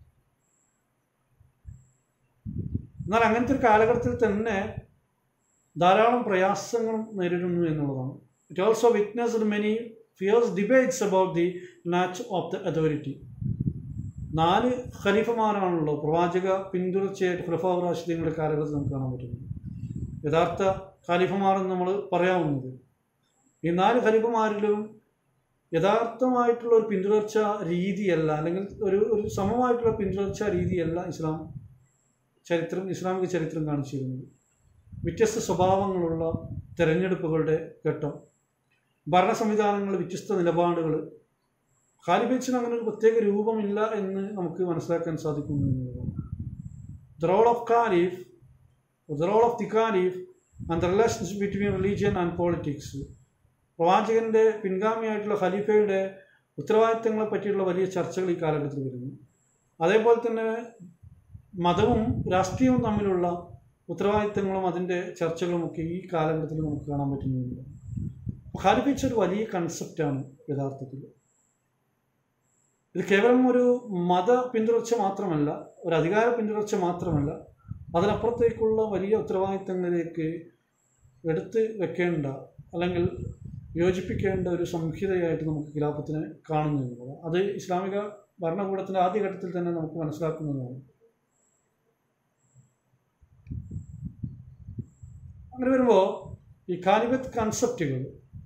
എന്നാൽ അങ്ങനത്തെ ഒരു കാലഘട്ടത്തിൽ തന്നെ ധാരാളം പ്രയാസങ്ങളും നേരിടുന്നു എന്നുള്ളതാണ് it also witnessed many fierce debates about the nature of the authority നാല് ഖലീഫമാരാണല്ലോ പ്രവാചക പിന്തുടർച്ചയായിട്ട് ഖുലഫാവ് റാഷിദീങ്ങളുടെ കാലഘട്ടത്തിൽ നമുക്ക് കാണാൻ പറ്റുന്നത് യഥാർത്ഥ ഖലീഫമാരെന്ന് നമ്മൾ പറയാവുന്നത് ഈ നാല് ഖലീഫമാരിലും യഥാർത്ഥമായിട്ടുള്ള ഒരു പിന്തുടർച്ച രീതിയല്ല അല്ലെങ്കിൽ ഒരു ഒരു സമമായിട്ടുള്ള പിന്തുടർച്ച രീതിയല്ല ഇസ്ലാം ചരിത്രം ഇസ്ലാമിക ചരിത്രം കാണിച്ചിരുന്നത് വ്യത്യസ്ത സ്വഭാവങ്ങളുള്ള തെരഞ്ഞെടുപ്പുകളുടെ ഘട്ടം ഭരണ സംവിധാനങ്ങൾ വ്യത്യസ്ത നിലപാടുകൾ ഖാലിബേച്ചിന് അങ്ങനെ ഒരു പ്രത്യേക രൂപമില്ല എന്ന് നമുക്ക് മനസ്സിലാക്കാൻ സാധിക്കുന്നു എന്നുള്ളതാണ് ദ റോൾ ഓഫ് ഖാലിഫ് ദ റോൾ ഓഫ് ദി ഖാലിഫ് and the relations between religion and politics പ്രവാചകൻ്റെ പിൻഗാമിയായിട്ടുള്ള ഖലീഫയുടെ ഉത്തരവാദിത്തങ്ങളെ പറ്റിയുള്ള വലിയ ചർച്ചകൾ ഈ കാലഘട്ടത്തിൽ വരുന്നു അതേപോലെ തന്നെ മതവും രാഷ്ട്രീയവും തമ്മിലുള്ള ഉത്തരവാദിത്തങ്ങളും അതിൻ്റെ ചർച്ചകളുമൊക്കെ ഈ കാലഘട്ടത്തിൽ നമുക്ക് കാണാൻ പറ്റുന്നുണ്ട് ഖാലിഫേറ്റ്സ് ഒരു വലിയ കൺസെപ്റ്റാണ് യഥാർത്ഥത്തിൽ ഇത് കേവലം ഒരു മത പിന്തുടർച്ച മാത്രമല്ല ഒരു അധികാര പിന്തുടർച്ച മാത്രമല്ല അതിനപ്പുറത്തേക്കുള്ള വലിയ ഉത്തരവാദിത്തങ്ങളിലേക്ക് എടുത്ത് വെക്കേണ്ട അല്ലെങ്കിൽ യോജിപ്പിക്കേണ്ട ഒരു സംഹിതയായിട്ട് നമുക്ക് ഖിലാഫത്തിനെ കാണുന്നു എന്നുള്ളത് അത് ഇസ്ലാമിക ഭരണകൂടത്തിൻ്റെ ആദ്യഘട്ടത്തിൽ തന്നെ നമുക്ക് മനസ്സിലാക്കുന്നതാണ് അങ്ങനെ വരുമ്പോൾ ഈ ഖാലിബത്ത് കൺസെപ്റ്റുകൾ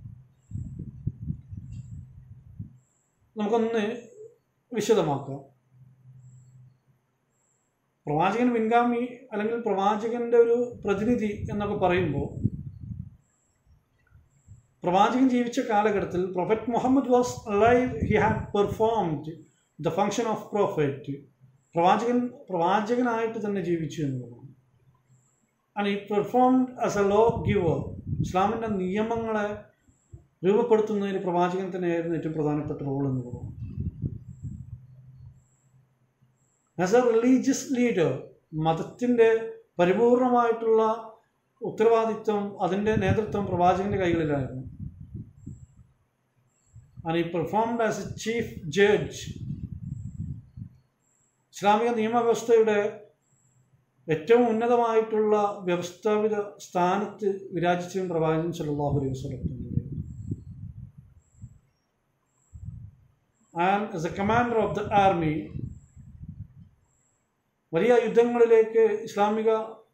നമുക്കൊന്ന് വിശദമാക്കാം പ്രവാചകൻ പിൻഗാമി അല്ലെങ്കിൽ പ്രവാചകന്റെ ഒരു പ്രതിനിധി എന്നൊക്കെ പറയുമ്പോൾ പ്രവാചകൻ ജീവിച്ച കാലഘട്ടത്തിൽ prophet Muhammad was live he had performed the function of prophet പ്രവാചകൻ പ്രവാചകനായിട്ട് തന്നെ ജീവിച്ചു എന്നുള്ളതാണ് and he performed as a law giver ഇസ്ലാമിൻ്റെ നിയമങ്ങളെ രൂപപ്പെടുത്തുന്നതിന് പ്രവാചകൻ തന്നെയായിരുന്നു ഏറ്റവും പ്രധാനപ്പെട്ട റോൾ എന്നുള്ളതാണ് ആസ് എ റിലീജിയസ് ലീഡർ മതത്തിൻ്റെ പരിപൂർണമായിട്ടുള്ള ഉത്തരവാദിത്വം അതിൻ്റെ നേതൃത്വം പ്രവാചകൻ്റെ കൈകളിലായിരുന്നു and he performed as a chief judge ഇസ്ലാമിക നിയമവ്യവസ്ഥയുടെ ഏറ്റവും ഉന്നതമായിട്ടുള്ള വ്യവസ്ഥാപിത സ്ഥാനത്ത് വിരാജിച്ചതും പ്രവാചകൻ സല്ലല്ലാഹു അലൈഹി വസല്ലം and as a commander of the army വലിയ യുദ്ധങ്ങളിലേക്ക് ഇസ്ലാമിക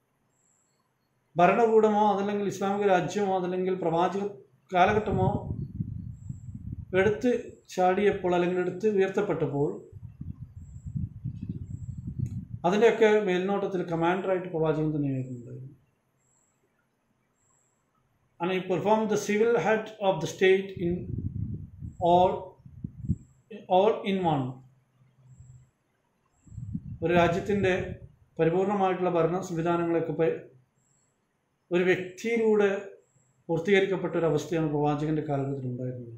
ഭരണകൂടമോ അതല്ലെങ്കിൽ ഇസ്ലാമിക രാജ്യമോ അതല്ലെങ്കിൽ പ്രവാചക കാലഘട്ടമോ എടുത്ത് ചാടിയപ്പോൾ അല്ലെങ്കിൽ എടുത്ത് ഉയർത്തപ്പെട്ടപ്പോൾ അതിൻ്റെയൊക്കെ മേൽനോട്ടത്തിൽ കമാൻഡറായിട്ട് പ്രവാചകൻ തന്നെയായിരുന്നു ഉണ്ടായിരുന്നത് and he performed the civil head of the state in all all in one ഒരു രാജ്യത്തിൻ്റെ പരിപൂർണമായിട്ടുള്ള ഭരണ സംവിധാനങ്ങളൊക്കെ പ- ഒരു വ്യക്തിയിലൂടെ പൂർത്തീകരിക്കപ്പെട്ട ഒരു അവസ്ഥയാണ് പ്രവാചകന്റെ കാലഘട്ടത്തിൽ ഉണ്ടായിരുന്നത്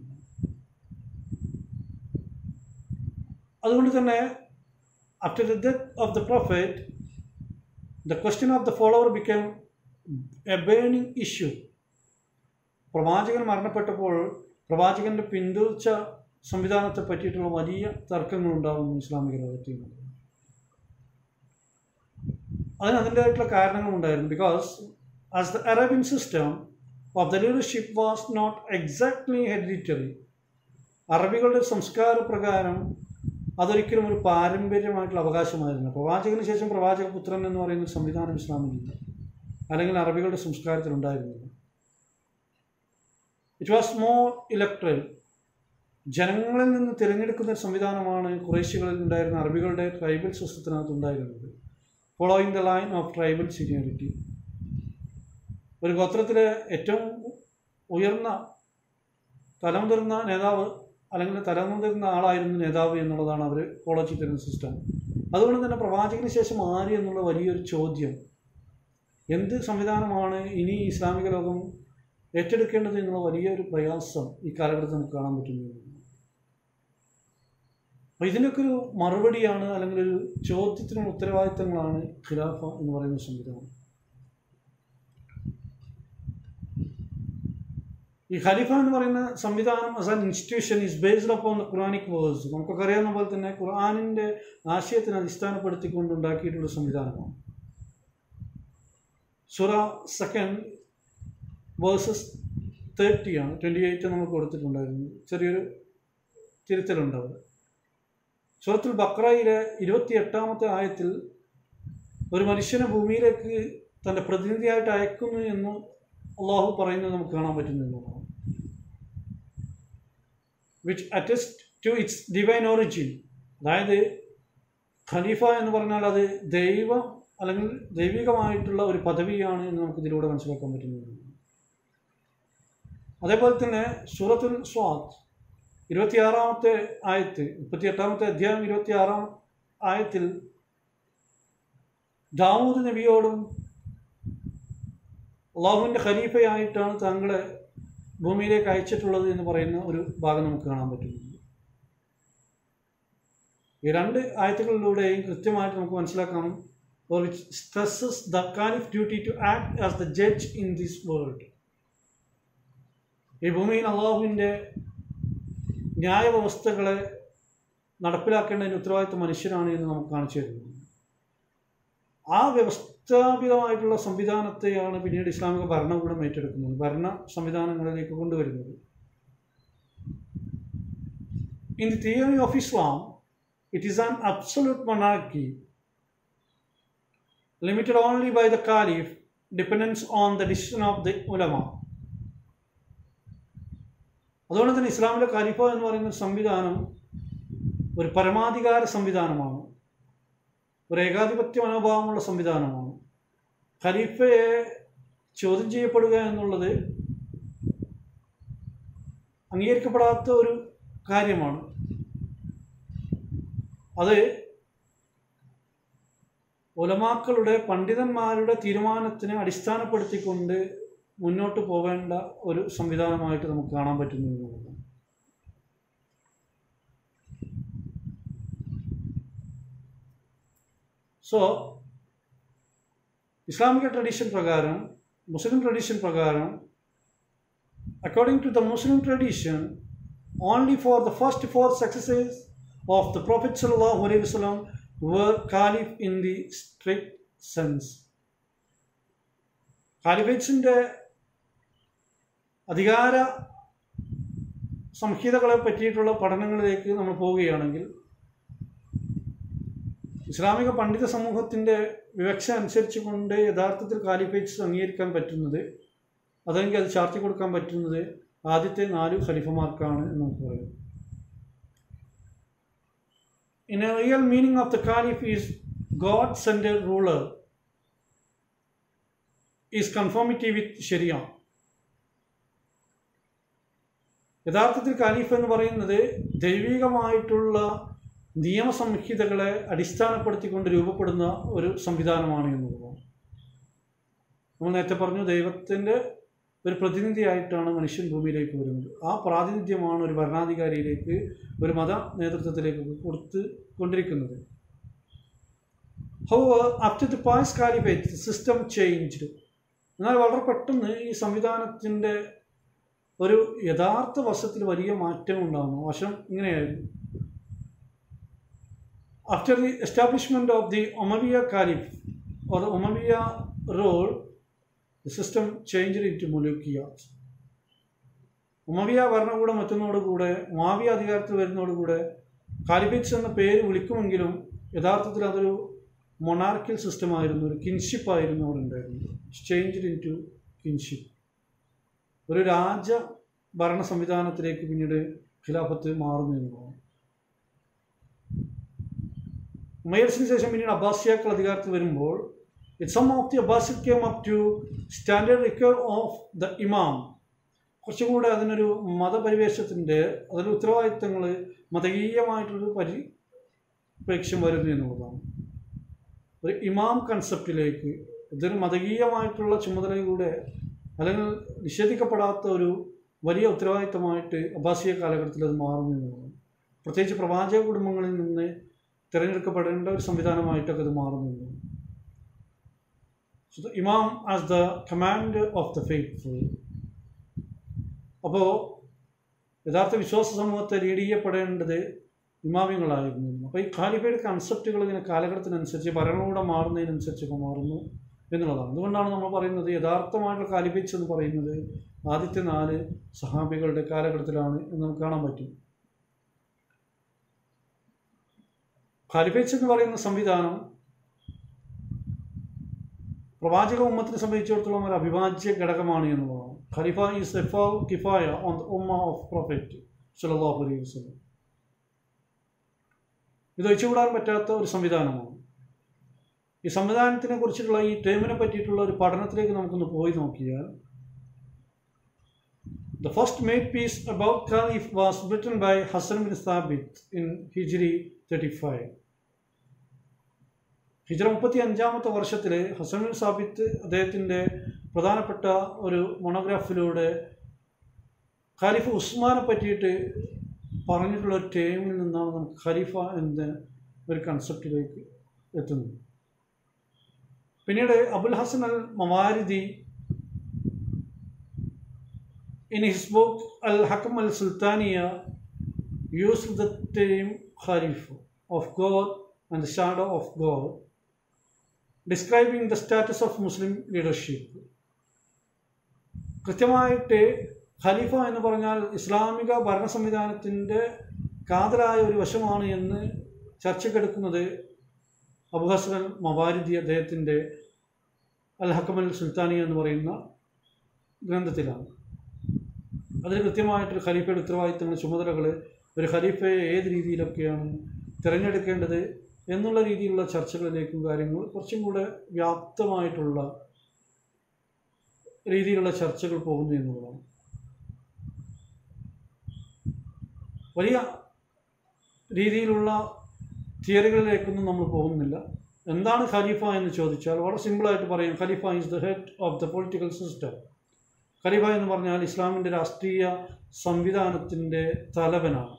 അതുകൊണ്ട് തന്നെ after the death of the prophet the question of the follower become a burning issue പ്രവാചകൻ മരണപ്പെട്ടപ്പോൾ പ്രവാചകന്റെ പിന്തുടർച്ച സംവിധാനത്തെ പറ്റിയിട്ടുള്ള വലിയ തർക്കങ്ങൾ ഉണ്ടാകുന്നു ഇസ്ലാമിക ലോകത്തിൽ നിന്ന് അതിന് അതിൻ്റെതായിട്ടുള്ള കാരണങ്ങളുണ്ടായിരുന്നു because as the Arabian system of the leadership was not exactly hereditary അറബികളുടെ സംസ്കാര പ്രകാരം അതൊരിക്കലും ഒരു പാരമ്പര്യമായിട്ടുള്ള അവകാശമായിരുന്നു പ്രവാചകന് ശേഷം പ്രവാചക പുത്രൻ എന്ന് പറയുന്ന ഒരു സംവിധാനം ഇസ്ലാമിലില്ല അല്ലെങ്കിൽ അറബികളുടെ സംസ്കാരത്തിൽ ഉണ്ടായിരുന്നില്ല ഇറ്റ് വാസ് മോർ ഇലക്ട്രൽ ജനങ്ങളിൽ നിന്ന് തിരഞ്ഞെടുക്കുന്ന ഒരു സംവിധാനമാണ് കുറേശ്യകളിൽ ഉണ്ടായിരുന്ന അറബികളുടെ ട്രൈബൽ സിസ്റ്റത്തിനകത്ത് ഉണ്ടായിരുന്നത് following the line of tribal seniority ഒരു ഗോത്രത്തിലെ ഏറ്റവും ഉയർന്ന തലം മുതിർന്ന നേതാവ് അല്ലെങ്കിൽ തലം മുതിർന്ന ആളായിരുന്നു നേതാവ് എന്നുള്ളതാണ് അവർ ഫോളോ ചെയ്തിരുന്ന സിസ്റ്റം അതുകൊണ്ട് തന്നെ പ്രവാചകന് ശേഷം ആര് എന്നുള്ള വലിയൊരു ചോദ്യം എന്ത് സംവിധാനമാണ് ഇനി ഇസ്ലാമിക ലോകം ഏറ്റെടുക്കേണ്ടത് എന്നുള്ള വലിയൊരു പ്രയാസം ഈ കാലഘട്ടത്തിൽ നമുക്ക് കാണാൻ പറ്റുന്നു അപ്പോൾ ഇതിനൊക്കെ ഒരു മറുപടിയാണ് അല്ലെങ്കിൽ ഒരു ചോദ്യത്തിനുള്ള ഉത്തരവാദിത്തങ്ങളാണ് ഖിലാഫ എന്ന് പറയുന്ന സംവിധാനം ഈ ഖലീഫ എന്ന് പറയുന്ന സംവിധാനം as an institution is based upon the Quranic verse നമുക്കൊക്കെ അറിയാവുന്ന പോലെ തന്നെ ഖുർആാനിൻ്റെ ആശയത്തിനെ അടിസ്ഥാനപ്പെടുത്തിക്കൊണ്ട് ഉണ്ടാക്കിയിട്ടുള്ള സംവിധാനമാണ് സുറ സെക്കൻഡ് വേഴ്സസ് തേർട്ടിയാണ് ട്വൻറ്റി എയ്റ്റ് നമുക്ക് കൊടുത്തിട്ടുണ്ടായിരുന്നു ചെറിയൊരു തിരുത്തലുണ്ട് അവിടെ സൂറത്തുൽ ബക്രയിലെ ഇരുപത്തി എട്ടാമത്തെ ആയത്തിൽ ഒരു മനുഷ്യനെ ഭൂമിയിലേക്ക് തൻ്റെ പ്രതിനിധിയായിട്ട് അയക്കുന്നു എന്ന് അള്ളാഹു പറയുന്നത് നമുക്ക് കാണാൻ പറ്റുന്നു എന്നുള്ളതാണ് which attest to its divine origin അതായത് ഖലീഫ എന്ന് പറഞ്ഞാൽ അത് ദൈവം അല്ലെങ്കിൽ ദൈവികമായിട്ടുള്ള ഒരു പദവിയാണ് എന്ന് നമുക്ക് ഇതിലൂടെ മനസ്സിലാക്കാൻ പറ്റുന്നത് അതേപോലെ തന്നെ സൂറത്തുൽ സ്വാദ് ഇരുപത്തിയാറാമത്തെ ആയത്ത് മുപ്പത്തിയെട്ടാമത്തെ അധ്യായം ഇരുപത്തിയാറാം ആയത്തിൽ ദാവൂദ് നബിയോടും അള്ളാഹുവിൻ്റെ ഖലീഫയായിട്ടാണ് താങ്കളെ ഭൂമിയിലേക്ക് അയച്ചിട്ടുള്ളത് എന്ന് പറയുന്ന ഒരു ഭാഗം നമുക്ക് കാണാൻ പറ്റുന്നുണ്ട് ഈ രണ്ട് ആയത്തുകളിലൂടെയും കൃത്യമായിട്ട് നമുക്ക് മനസ്സിലാക്കാം which stresses the caliph duty to act as the judge in this world ഈ ഭൂമിയിൽ അള്ളാഹുവിൻ്റെ ന്യായവ്യവസ്ഥകളെ നടപ്പിലാക്കേണ്ടതിന് ഉത്തരവാദിത്വം മനുഷ്യരാണ് എന്ന് നമുക്ക് കാണിച്ചു തരുന്നത് ആ വ്യവസ്ഥാപിതമായിട്ടുള്ള സംവിധാനത്തെയാണ് പിന്നീട് ഇസ്ലാമിക ഭരണകൂടം ഏറ്റെടുക്കുന്നത് ഭരണ സംവിധാനങ്ങളിലേക്ക് കൊണ്ടുവരുന്നത് in the theory of Islam it is an absolute monarchy limited only by the caliph dependence on the decision of the ulama അതുകൊണ്ട് തന്നെ ഇസ്ലാമിലെ ഖലീഫ എന്ന് പറയുന്ന ഒരു സംവിധാനം ഒരു പരമാധികാര സംവിധാനമാണ് ഒരു ഏകാധിപത്യ മനോഭാവമുള്ള സംവിധാനമാണ് ഖലീഫയെ ചോദ്യം ചെയ്യപ്പെടുക എന്നുള്ളത് അംഗീകരിക്കപ്പെടാത്ത ഒരു കാര്യമാണ് അത് ഉലമാക്കളുടെ പണ്ഡിതന്മാരുടെ തീരുമാനത്തിനെ അടിസ്ഥാനപ്പെടുത്തിക്കൊണ്ട് മുന്നോട്ട് പോകേണ്ട ഒരു സംവിധാനമായിട്ട് നമുക്ക് കാണാൻ പറ്റുന്നു എന്നുള്ളതാണ് സോ ഇസ്ലാമിക ട്രഡീഷൻ പ്രകാരം മുസ്ലിം ട്രഡീഷൻ പ്രകാരം according to the Muslim tradition only for the first four successors of the prophet സല്ലാഹു അലൈഹി വസ്ലാം were caliph in the strict sense. കാലിഫേറ്റ്സിൻ്റെ അധികാര സംഹിതകളെ പറ്റിയിട്ടുള്ള പഠനങ്ങളിലേക്ക് നമ്മൾ പോവുകയാണെങ്കിൽ ഇസ്ലാമിക പണ്ഡിത സമൂഹത്തിൻ്റെ വിവക്ഷ അനുസരിച്ച് കൊണ്ട് യഥാർത്ഥത്തിൽ കാലിഫേറ്റ്സ് അംഗീകരിക്കാൻ പറ്റുന്നത് അതെങ്കിൽ അത് ചാർത്തി കൊടുക്കാൻ പറ്റുന്നത് ആദ്യത്തെ നാല് ഖലീഫമാർക്കാണ് എന്ന് നമുക്ക് പറയാം In a real meaning of the caliph is God-centered ruler, is conformity with Sharia. യഥാർത്ഥത്തിൽ ഖലീഫ എന്ന് പറയുന്നത് ദൈവികമായിട്ടുള്ള നിയമസംഹിതകളെ അടിസ്ഥാനപ്പെടുത്തിക്കൊണ്ട് രൂപപ്പെടുന്ന ഒരു സംവിധാനമാണ് എന്നുള്ളതാണ് നമ്മൾ നേരത്തെ പറഞ്ഞു ദൈവത്തിൻ്റെ ഒരു പ്രതിനിധിയായിട്ടാണ് മനുഷ്യൻ ഭൂമിയിലേക്ക് വരുന്നത് ആ പ്രാതിനിധ്യമാണ് ഒരു ഭരണാധികാരിയിലേക്ക് ഒരു മത നേതൃത്വത്തിലേക്ക് കൊടുത്ത് കൊണ്ടിരിക്കുന്നത് how up to the pass caliphate system changed എന്നാൽ വളരെ പെട്ടെന്ന് ഈ സംവിധാനത്തിൻ്റെ ഒരു യഥാർത്ഥ വശത്തിൽ വലിയ മാറ്റം ഉണ്ടാകുന്നു വശം ഇങ്ങനെയായിരുന്നു after the establishment of the Umayyad caliph or Umayyad rule the system change into മുലുക്കിയ ഉമവിയ ഭരണകൂടം എത്തുന്നതോടുകൂടെ മാവിയ അധികാരത്തിൽ വരുന്നതോടുകൂടെ കാലിഫേറ്റ്സ് എന്ന പേര് വിളിക്കുമെങ്കിലും യഥാർത്ഥത്തിൽ അതൊരു മൊണാർക്കൽ സിസ്റ്റം ആയിരുന്നു ഒരു കിൻഷിപ്പ് ആയിരുന്നു അവിടെ ഉണ്ടായിരുന്നത് ചേഞ്ച് ഇൻ ടു കിൻഷിപ്പ് ഒരു രാജ ഭരണ സംവിധാനത്തിലേക്ക് പിന്നീട് ഖിലാഫത്ത് മാറുന്നു എന്നുള്ളതാണ് ഉമയർസിന് ശേഷം പിന്നീട് അബ്ബാസിയാക്കൾ അധികാരത്തിൽ വരുമ്പോൾ it some of the Abbasid came up to standard require of the imam കുറച്ചും കൂടെ അതിനൊരു മതപരിവേഷത്തിൻ്റെ അതിൻ്റെ ഉത്തരവാദിത്തങ്ങൾ മതകീയമായിട്ടൊരു പരിപ്രേക്ഷ്യം വരുന്നു എന്നുള്ളതാണ് ഒരു ഇമാം കൺസെപ്റ്റിലേക്ക് ഇതൊരു മതകീയമായിട്ടുള്ള ചുമതലയിലൂടെ അല്ലെങ്കിൽ നിഷേധിക്കപ്പെടാത്ത ഒരു വലിയ ഉത്തരവാദിത്തമായിട്ട് അബ്ബാസിയ കാലഘട്ടത്തിൽ അത് മാറുന്നു എന്നുള്ളതാണ് പ്രത്യേകിച്ച് പ്രവാചക കുടുംബങ്ങളിൽ നിന്ന് തിരഞ്ഞെടുക്കപ്പെടേണ്ട ഒരു സംവിധാനമായിട്ടൊക്കെ അത് മാറുന്നു എന്നുള്ളതാണ് So the Imam as the commander of the faithful. അപ്പോൾ യഥാർത്ഥ വിശ്വാസ സമൂഹത്തെ ലീഡ് ചെയ്യപ്പെടേണ്ടത് ഇമാമിങ്ങളായിരുന്നു അപ്പോൾ ഈ ഖാലിഫയുടെ കൺസെപ്റ്റുകൾ ഇങ്ങനെ കാലഘട്ടത്തിനനുസരിച്ച് ഭരണകൂടം മാറുന്നതിനനുസരിച്ചൊക്കെ മാറുന്നു എന്നുള്ളതാണ് അതുകൊണ്ടാണ് നമ്മൾ പറയുന്നത് യഥാർത്ഥമായിട്ടുള്ള കാലിഫേറ്റ്സ് എന്ന് പറയുന്നത് ആദ്യത്തെ നാല് സഹാബികളുടെ കാലഘട്ടത്തിലാണ് എന്ന് നമുക്ക് കാണാൻ പറ്റും ഖാലിഫേറ്റ്സ് എന്ന് പറയുന്ന സംവിധാനം പ്രവാചക ഉമ്മത്തിനെ സംബന്ധിച്ചിടത്തോളം ഒരു അവിഭാജ്യ ഘടകമാണ് എന്നുള്ളതാണ് ഖലിഫ ഈസ് എഫാ കിഫായ ഓൺ ദ ഉമ്മ ഓഫ് പ്രൊഫറ്റ് സല്ലല്ലാഹു അലൈഹി വസല്ലം ഇത് ഒഴിച്ചുകൂടാൻ പറ്റാത്ത ഒരു സംവിധാനമാണ് ഈ സംവിധാനത്തിനെ കുറിച്ചിട്ടുള്ള ഈ ടേമിനെ പറ്റിയിട്ടുള്ള ഒരു പഠനത്തിലേക്ക് നമുക്കൊന്ന് പോയി നോക്കിയാൽ the first made piece about ഖലീഫ് was written by Hasan bin Sabith in hijri thirty five ഹിജ്ര മുപ്പത്തി അഞ്ചാമത്തെ വർഷത്തിൽ ഹസൻ ബിൻ സാബിത്ത് അദ്ദേഹത്തിൻ്റെ പ്രധാനപ്പെട്ട ഒരു മൊണോഗ്രാഫിലൂടെ ഖലീഫ് ഉസ്മാനെ പറ്റിയിട്ട് പറഞ്ഞിട്ടുള്ള ഒരു ടേമിൽ നിന്നാണ് നമുക്ക് ഖലീഫ എന്ന ഒരു കൺസെപ്റ്റിലേക്ക് എത്തുന്നത് പിന്നീട് Abul Hasan al Mawardi in his book al Hakam al Sultaniyya use the term caliph of God and the shadow of God describing the status of Muslim leadership കൃത്യമായിട്ട് ഖലീഫ എന്ന് പറഞ്ഞാൽ ഇസ്ലാമിക ഭരണ സംവിധാനത്തിൻ്റെ കാതലായ ഒരു വശമാണ് എന്ന് ചർച്ചക്കെടുക്കുന്നത് അബു ഹസൻ മവാരിദി അദ്ദേഹത്തിൻ്റെ അൽ ഹക്കമൽ സുൽത്താനി എന്ന് പറയുന്ന ഗ്രന്ഥത്തിലാണ് അതിൽ കൃത്യമായിട്ടൊരു ഖലീഫയുടെ ഉത്തരവാദിത്തങ്ങൾ ചുമതലകൾ ഒരു ഖലീഫയെ ഏത് രീതിയിലൊക്കെയാണ് തിരഞ്ഞെടുക്കേണ്ടത് എന്നുള്ള രീതിയിലുള്ള ചർച്ചകളിലേക്കും കാര്യങ്ങൾ കുറച്ചും കൂടെ വ്യാപ്തമായിട്ടുള്ള രീതിയിലുള്ള ചർച്ചകൾ പോകുന്നു എന്നുള്ളതാണ് വലിയ രീതിയിലുള്ള തിയറികളിലേക്കൊന്നും നമ്മൾ പോകുന്നില്ല എന്താണ് ഖലീഫ എന്ന് ചോദിച്ചാൽ വളരെ സിമ്പിളായിട്ട് പറയും ഖലീഫ is the head of the political system ഖലീഫ എന്ന് പറഞ്ഞാൽ ഇസ്ലാമിൻ്റെ രാഷ്ട്രീയ സംവിധാനത്തിൻ്റെ തലവനാണ്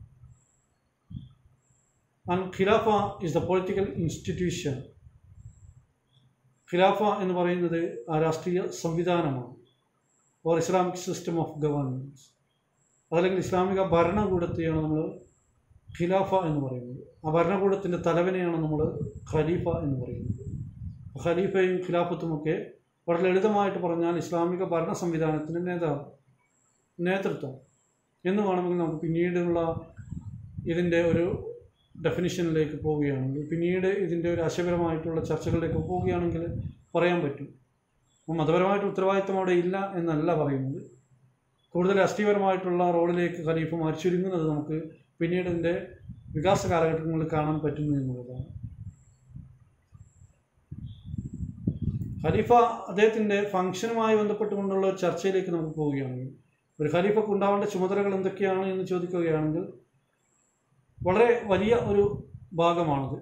ആൻഡ് ഖിലാഫ ഈസ് ദ പൊളിറ്റിക്കൽ ഇൻസ്റ്റിറ്റ്യൂഷൻ ഖിലാഫ എന്ന് പറയുന്നത് ആ രാഷ്ട്രീയ സംവിധാനമാണ് or Islamic system of governance അതല്ലെങ്കിൽ ഇസ്ലാമിക ഭരണകൂടത്തെയാണ് നമ്മൾ ഖിലാഫ എന്ന് പറയുന്നത് ആ ഭരണകൂടത്തിൻ്റെ തലവനെയാണ് നമ്മൾ ഖലീഫ എന്ന് പറയുന്നത് ഖലീഫയും ഖിലാഫത്തുമൊക്കെ വളരെ ലളിതമായിട്ട് പറഞ്ഞാൽ ഇസ്ലാമിക ഭരണ സംവിധാനത്തിൻ്റെ നേതാവ് നേതൃത്വം എന്ന് വേണമെങ്കിൽ നമുക്ക് പിന്നീടുള്ള ഇതിൻ്റെ ഒരു ഡെഫിനിഷനിലേക്ക് പോവുകയാണെങ്കിൽ പിന്നീട് ഇതിൻ്റെ ഒരു ആശയപരമായിട്ടുള്ള ചർച്ചകളിലേക്ക് പോവുകയാണെങ്കിൽ പറയാൻ പറ്റും അപ്പം മതപരമായിട്ട് ഉത്തരവാദിത്തം അവിടെ ഇല്ല എന്നല്ല പറയുന്നത് കൂടുതൽ രാഷ്ട്രീയപരമായിട്ടുള്ള റോളിലേക്ക് ഖലീഫമാർ ചുരുങ്ങുന്നത് നമുക്ക് പിന്നീട് ഇതിൻ്റെ വികാസ കാലഘട്ടങ്ങളിൽ കാണാൻ പറ്റുന്നു എന്നുള്ളതാണ് ഖലീഫ അദ്ദേഹത്തിൻ്റെ ഫംഗ്ഷനുമായി ബന്ധപ്പെട്ടുകൊണ്ടുള്ള ഒരു ചർച്ചയിലേക്ക് നമുക്ക് പോവുകയാണെങ്കിൽ ഒരു ഖലീഫക്ക് ഉണ്ടാവേണ്ട ചുമതലകൾ എന്തൊക്കെയാണ് എന്ന് ചോദിക്കുകയാണെങ്കിൽ വളരെ വലിയ ഒരു ഭാഗമാണത്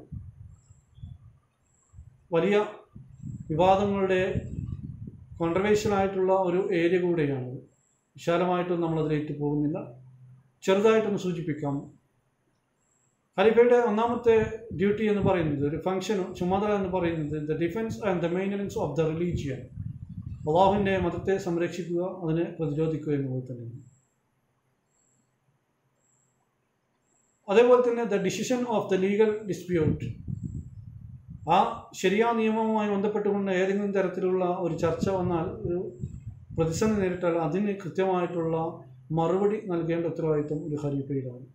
വലിയ വിവാദങ്ങളുടെ കോൺട്രവേഴ്ഷ്യലായിട്ടുള്ള ഒരു ഏരിയ കൂടെയാണത് വിശാലമായിട്ടൊന്നും നമ്മളതിലേക്ക് പോകുന്നില്ല ചെറുതായിട്ടൊന്ന് സൂചിപ്പിക്കാം ഖലീഫയുടെ ഒന്നാമത്തെ ഡ്യൂട്ടി എന്ന് പറയുന്നത് ഒരു ഫംഗ്ഷൻ ചുമതല എന്ന് പറയുന്നത് the defence and the maintenance of the religion അള്ളാഹുവിൻ്റെ മതത്തെ സംരക്ഷിക്കുക അതിനെ പ്രതിരോധിക്കുക എന്നുള്ളത് തന്നെയാണ് അതേപോലെ തന്നെ the decision of the legal dispute ആ ശരിയാ നിയമവുമായി ബന്ധപ്പെട്ടുകൊണ്ട് ഏതെങ്കിലും തരത്തിലുള്ള ഒരു ചർച്ച വന്നാൽ ഒരു പ്രതിസന്ധി നേരിട്ടാൽ അതിന് കൃത്യമായിട്ടുള്ള മറുപടി നൽകേണ്ട ഉത്തരവാദിത്വം ഒരു ഖലീഫയിലാണ്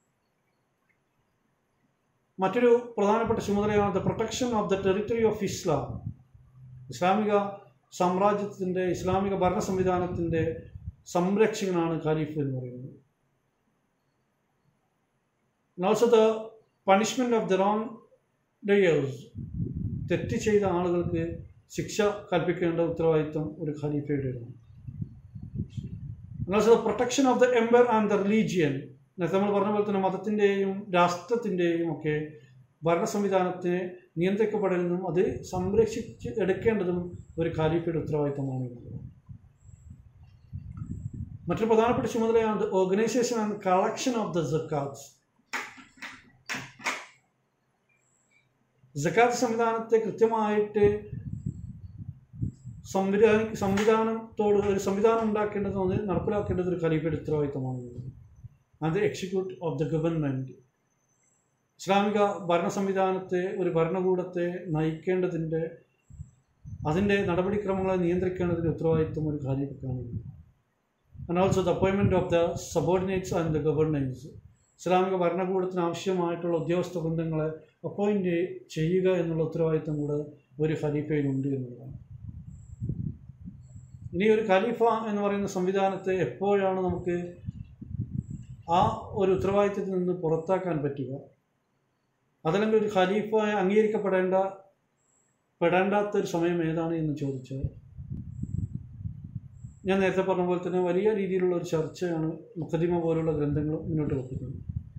മറ്റൊരു പ്രധാനപ്പെട്ട ചുമതലയാണ് the protection of the territory of Islam ഇസ്ലാമിക സാമ്രാജ്യത്തിൻ്റെ ഇസ്ലാമിക ഭരണ സംവിധാനത്തിൻ്റെ സംരക്ഷകനാണ് ഖലീഫ് എന്ന് പറയുന്നത് also the punishment of the wrongdoers തെറ്റ് ചെയ്ത ആളുകൾക്ക് ശിക്ഷ കൽപ്പിക്കേണ്ട ഉത്തരവാദിത്വം ഒരു ഖലീഫയുടേതാണ് also the protection of the ember and the religion നേരത്തെ നമ്മൾ പറഞ്ഞ പോലെ തന്നെ മതത്തിൻ്റെയും രാഷ്ട്രത്തിൻ്റെയും ഒക്കെ ഭരണ സംവിധാനത്തെ നിയന്ത്രിക്കപ്പെടരുന്നതും അത് സംരക്ഷിച്ച് എടുക്കേണ്ടതും ഒരു ഖാലിഫയുടെ ഉത്തരവാദിത്തമാണ് എന്നുള്ളത് മറ്റൊരു പ്രധാനപ്പെട്ട ചുമതലയാണ് organisation and collection of the ജക്കാത്ത് ജക്കാത്ത് സംവിധാനത്തെ കൃത്യമായിട്ട് സംവിധാന സംവിധാനത്തോട് ഒരു സംവിധാനം ഉണ്ടാക്കേണ്ടത് അത് നടപ്പിലാക്കേണ്ടത് ഒരു ഖലീഫയുടെ ഉത്തരവാദിത്തമാണ് എന്നുള്ളത് അത് എക്സിക്യൂട്ട് ഓഫ് ദ ഗവൺമെൻറ് ഇസ്ലാമിക ഭരണ സംവിധാനത്തെ ഒരു ഭരണകൂടത്തെ നയിക്കേണ്ടതിൻ്റെ അതിൻ്റെ നടപടിക്രമങ്ങളെ നിയന്ത്രിക്കേണ്ടതിൻ്റെ ഉത്തരവാദിത്വം ഒരു ഖലീഫക്കാണ് and also the appointment of the subordinates and the governance ഇസ്ലാമിക ഭരണകൂടത്തിന് ആവശ്യമായിട്ടുള്ള ഉദ്യോഗസ്ഥ ബന്ധങ്ങളെ അപ്പോയിൻ്റ് ചെയ്യുക എന്നുള്ള ഉത്തരവാദിത്വം കൂടെ ഒരു ഖലീഫയിലുണ്ട് എന്നുള്ളതാണ് ഇനി ഒരു ഖലീഫ എന്ന് പറയുന്ന സംവിധാനത്തെ എപ്പോഴാണ് നമുക്ക് ആ ഒരു ഉത്തരവാദിത്തത്തിൽ നിന്ന് പുറത്താക്കാൻ പറ്റുക അതല്ലെങ്കിൽ ഒരു ഖലീഫായി അംഗീകരിക്കപ്പെടേണ്ട പെടേണ്ടാത്ത ഒരു സമയം ഏതാണ് എന്ന് ചോദിച്ചാൽ ഞാൻ നേരത്തെ പറഞ്ഞ പോലെ തന്നെ വലിയ രീതിയിലുള്ള ഒരു ചർച്ചയാണ് മുഖദിമ പോലുള്ള ഗ്രന്ഥങ്ങൾ മുന്നോട്ട് വെക്കുന്നത്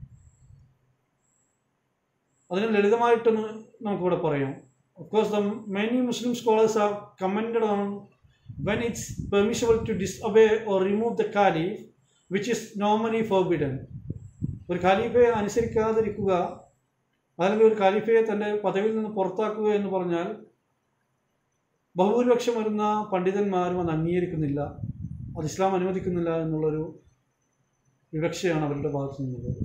അതിന് ലളിതമായിട്ടൊന്ന് നമുക്കിവിടെ പറയാം of course the many Muslim scholars are commented on when it's permissible to disobey or remove the caliph which is normally forbidden ഒരു ഖലീഫയെ അനുസരിക്കാതിരിക്കുക അല്ലെങ്കിൽ ഒരു ഖലീഫയെ തൻ്റെ പദവിയിൽ നിന്ന് പുറത്താക്കുക എന്ന് പറഞ്ഞാൽ ബഹുഭൂരിപക്ഷം വരുന്ന പണ്ഡിതന്മാരും അത് അംഗീകരിക്കുന്നില്ല അത് ഇസ്ലാം അനുവദിക്കുന്നില്ല എന്നുള്ളൊരു വിവക്ഷയാണ് അവരുടെ ഭാഗത്തു നിന്നുള്ളത്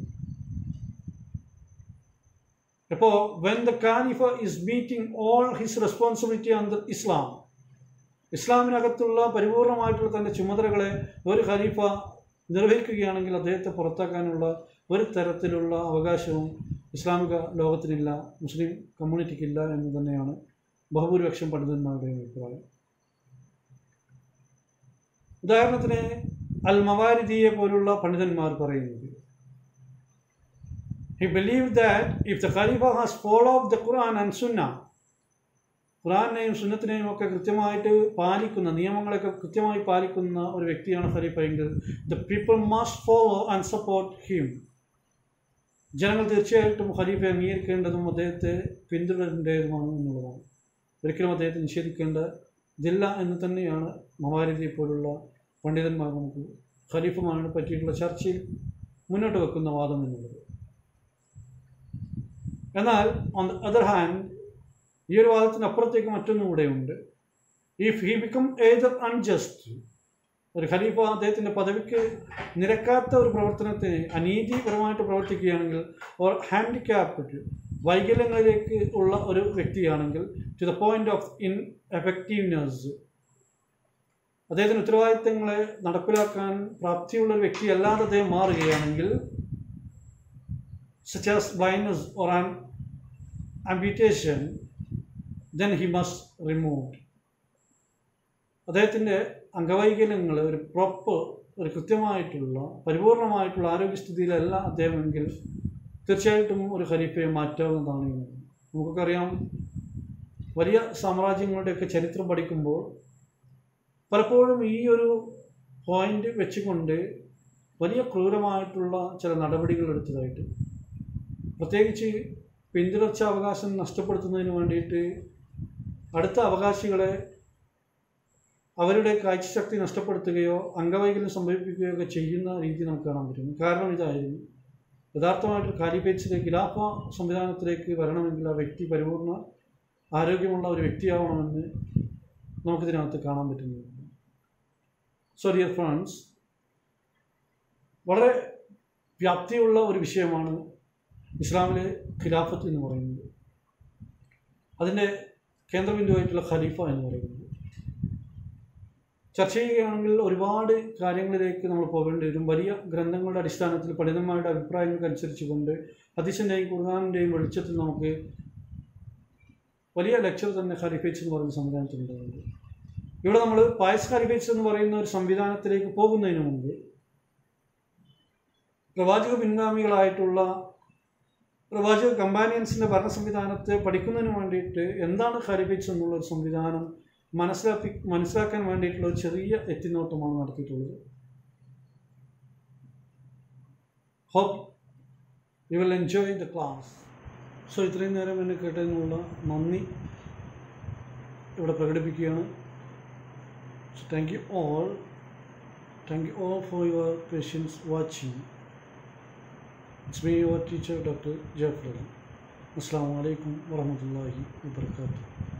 അപ്പോൾ വെൻ ദ ഖാലിഫ is meeting all his responsibility under Islam ഇസ്ലാമിനകത്തുള്ള പരിപൂർണമായിട്ടുള്ള തൻ്റെ ചുമതലകളെ ഒരു ഖലീഫ നിർവഹിക്കുകയാണെങ്കിൽ അദ്ദേഹത്തെ പുറത്താക്കാനുള്ള ഒരു തരത്തിലുള്ള അവകാശവും ഇസ്ലാമിക ലോകത്തിനില്ല മുസ്ലിം കമ്മ്യൂണിറ്റിക്കില്ല എന്ന് തന്നെയാണ് ബഹുഭൂരിപക്ഷം പണ്ഡിതന്മാരുടെയും അഭിപ്രായം ഉദാഹരണത്തിന് അൽ മവാരിദിയെ പോലുള്ള പണ്ഡിതന്മാർ പറയുന്നത് he believe that if the ഖലീഫ has follow of the Quran and സുന്ന ഖുറാനെയും സുന്നത്തിനെയും ഒക്കെ കൃത്യമായിട്ട് പാലിക്കുന്ന നിയമങ്ങളൊക്കെ കൃത്യമായി പാലിക്കുന്ന ഒരു വ്യക്തിയാണ് ഖലീഫ എങ്കിൽ the people must follow and support him ജനങ്ങൾ തീർച്ചയായിട്ടും ഖലീഫ അംഗീകരിക്കേണ്ടതും അദ്ദേഹത്തെ പിന്തുടരേണ്ടതുമാണ് എന്നുള്ളതാണ് ഒരിക്കലും അദ്ദേഹത്തെ നിഷേധിക്കേണ്ടതില്ല എന്ന് തന്നെയാണ് മവാരിദിയെ പോലുള്ള പണ്ഡിതന്മാർ നമുക്ക് ഖലീഫുമാനെ പറ്റിയിട്ടുള്ള ചർച്ചയിൽ മുന്നോട്ട് വെക്കുന്ന വാദം എന്നുള്ളത് എന്നാൽ ഓൺ ദ അതർ ഹാൻഡ് ഈ ഒരു വാദത്തിന് അപ്പുറത്തേക്ക് മറ്റൊന്നും കൂടെ ഉണ്ട് if he become either unjust ഒരു ഖലീഫ അദ്ദേഹത്തിൻ്റെ പദവിക്ക് നിരക്കാത്ത ഒരു പ്രവർത്തനത്തിന് അനീതിപരമായിട്ട് പ്രവർത്തിക്കുകയാണെങ്കിൽ ഓർ ഹാൻഡിക്യാപ്ഡ് വൈകല്യങ്ങളിലേക്ക് ഉള്ള ഒരു വ്യക്തിയാണെങ്കിൽ to the point of ineffectiveness അദ്ദേഹത്തിന് ഉത്തരവാദിത്തങ്ങളെ നടപ്പിലാക്കാൻ പ്രാപ്തിയുള്ള ഒരു വ്യക്തി അല്ലാതെ അദ്ദേഹം മാറുകയാണെങ്കിൽ such as blindness or an amputation, then he must remove. അദ്ദേഹത്തിൻ്റെ അംഗവൈകല്യങ്ങൾ ഒരു പ്രോപ്പർ ഒരു കൃത്യമായിട്ടുള്ള പരിപൂർണമായിട്ടുള്ള ആരോഗ്യസ്ഥിതിയിലല്ല അദ്ദേഹമെങ്കിൽ തീർച്ചയായിട്ടും ഒരു ഖലീഫയെ മാറ്റാവുന്നതാണ് എന്നത് നമുക്കൊക്കെ അറിയാം വലിയ സാമ്രാജ്യങ്ങളുടെയൊക്കെ ചരിത്രം പഠിക്കുമ്പോൾ പലപ്പോഴും ഈ ഒരു പോയിന്റ് വെച്ചുകൊണ്ട് വലിയ ക്രൂരമായിട്ടുള്ള ചില നടപടികൾ എടുത്തതായിട്ട് പ്രത്യേകിച്ച് പിന്തുടർച്ച അവകാശം നഷ്ടപ്പെടുത്തുന്നതിന് വേണ്ടിയിട്ട് അടുത്ത അവകാശികളെ അവരുടെ കാഴ്ചശക്തി നഷ്ടപ്പെടുത്തുകയോ അംഗവൈകല്യം സംഭവിപ്പിക്കുകയോ ഒക്കെ ചെയ്യുന്ന രീതി നമുക്ക് കാണാൻ പറ്റും കാരണം ഇതായിരുന്നു യഥാർത്ഥമായിട്ട് കാലിബേറ്റ്സിലെ ഖിലാഫ സംവിധാനത്തിലേക്ക് വരണമെങ്കിൽ ആ വ്യക്തി പരിപൂർണ ആരോഗ്യമുള്ള ഒരു വ്യക്തിയാവണമെന്ന് നമുക്കിതിനകത്ത് കാണാൻ പറ്റുന്നുണ്ട് സോ ഡിയർ ഫ്രണ്ട്സ് വളരെ വ്യാപ്തിയുള്ള ഒരു വിഷയമാണ് ഇസ്ലാമിലെ ഖിലാഫത്ത് എന്ന് പറയുന്നത് അതിൻ്റെ കേന്ദ്രബിന്ദുവായിട്ടുള്ള ഖലീഫ എന്ന് പറയുന്നത് ചർച്ച ചെയ്യുകയാണെങ്കിൽ ഒരുപാട് കാര്യങ്ങളിലേക്ക് നമ്മൾ പോകേണ്ടി വരും വലിയ ഗ്രന്ഥങ്ങളുടെ അടിസ്ഥാനത്തിൽ പണ്ഡിതന്മാരുടെ അഭിപ്രായങ്ങൾക്കനുസരിച്ചുകൊണ്ട് ഹദീസിൻ്റെയും ഖുർആാനിൻ്റെയും വെളിച്ചത്തിൽ നമുക്ക് വലിയ ലെക്ചർ തന്നെ ഖലിഫേറ്റ്സ് എന്ന് പറയുന്ന സംവിധാനത്തിലുണ്ടാകുന്നത് ഇവിടെ നമ്മൾ പായസ് ഖലിഫേറ്റ്സ് എന്ന് പറയുന്ന ഒരു സംവിധാനത്തിലേക്ക് പോകുന്നതിന് മുമ്പ് പ്രവാചക പിൻഗാമികളായിട്ടുള്ള പ്രവാചക കമ്പാനിയൻസിൻ്റെ ഭരണ സംവിധാനത്തെ പഠിക്കുന്നതിന് വേണ്ടിയിട്ട് എന്താണ് ഖലിഫേറ്റ്സ് എന്നുള്ള ഒരു സംവിധാനം മനസ്സിലാക്കി മനസ്സിലാക്കാൻ വേണ്ടിയിട്ടുള്ള ഒരു ചെറിയ എത്തിനോട്ടമാണ് നടത്തിയിട്ടുള്ളത് hope you will enjoy the class so ഇത്രയും നേരം എന്നെ കേട്ടതിനുള്ള നന്ദി ഇവിടെ പ്രകടിപ്പിക്കുകയാണ് thank you all thank you all for your patience watching it's me your teacher doctor Jayafradan അസ്സാം വലൈക്കും വാഹമത്തല്ലാഹി വാബർക്കാത്തു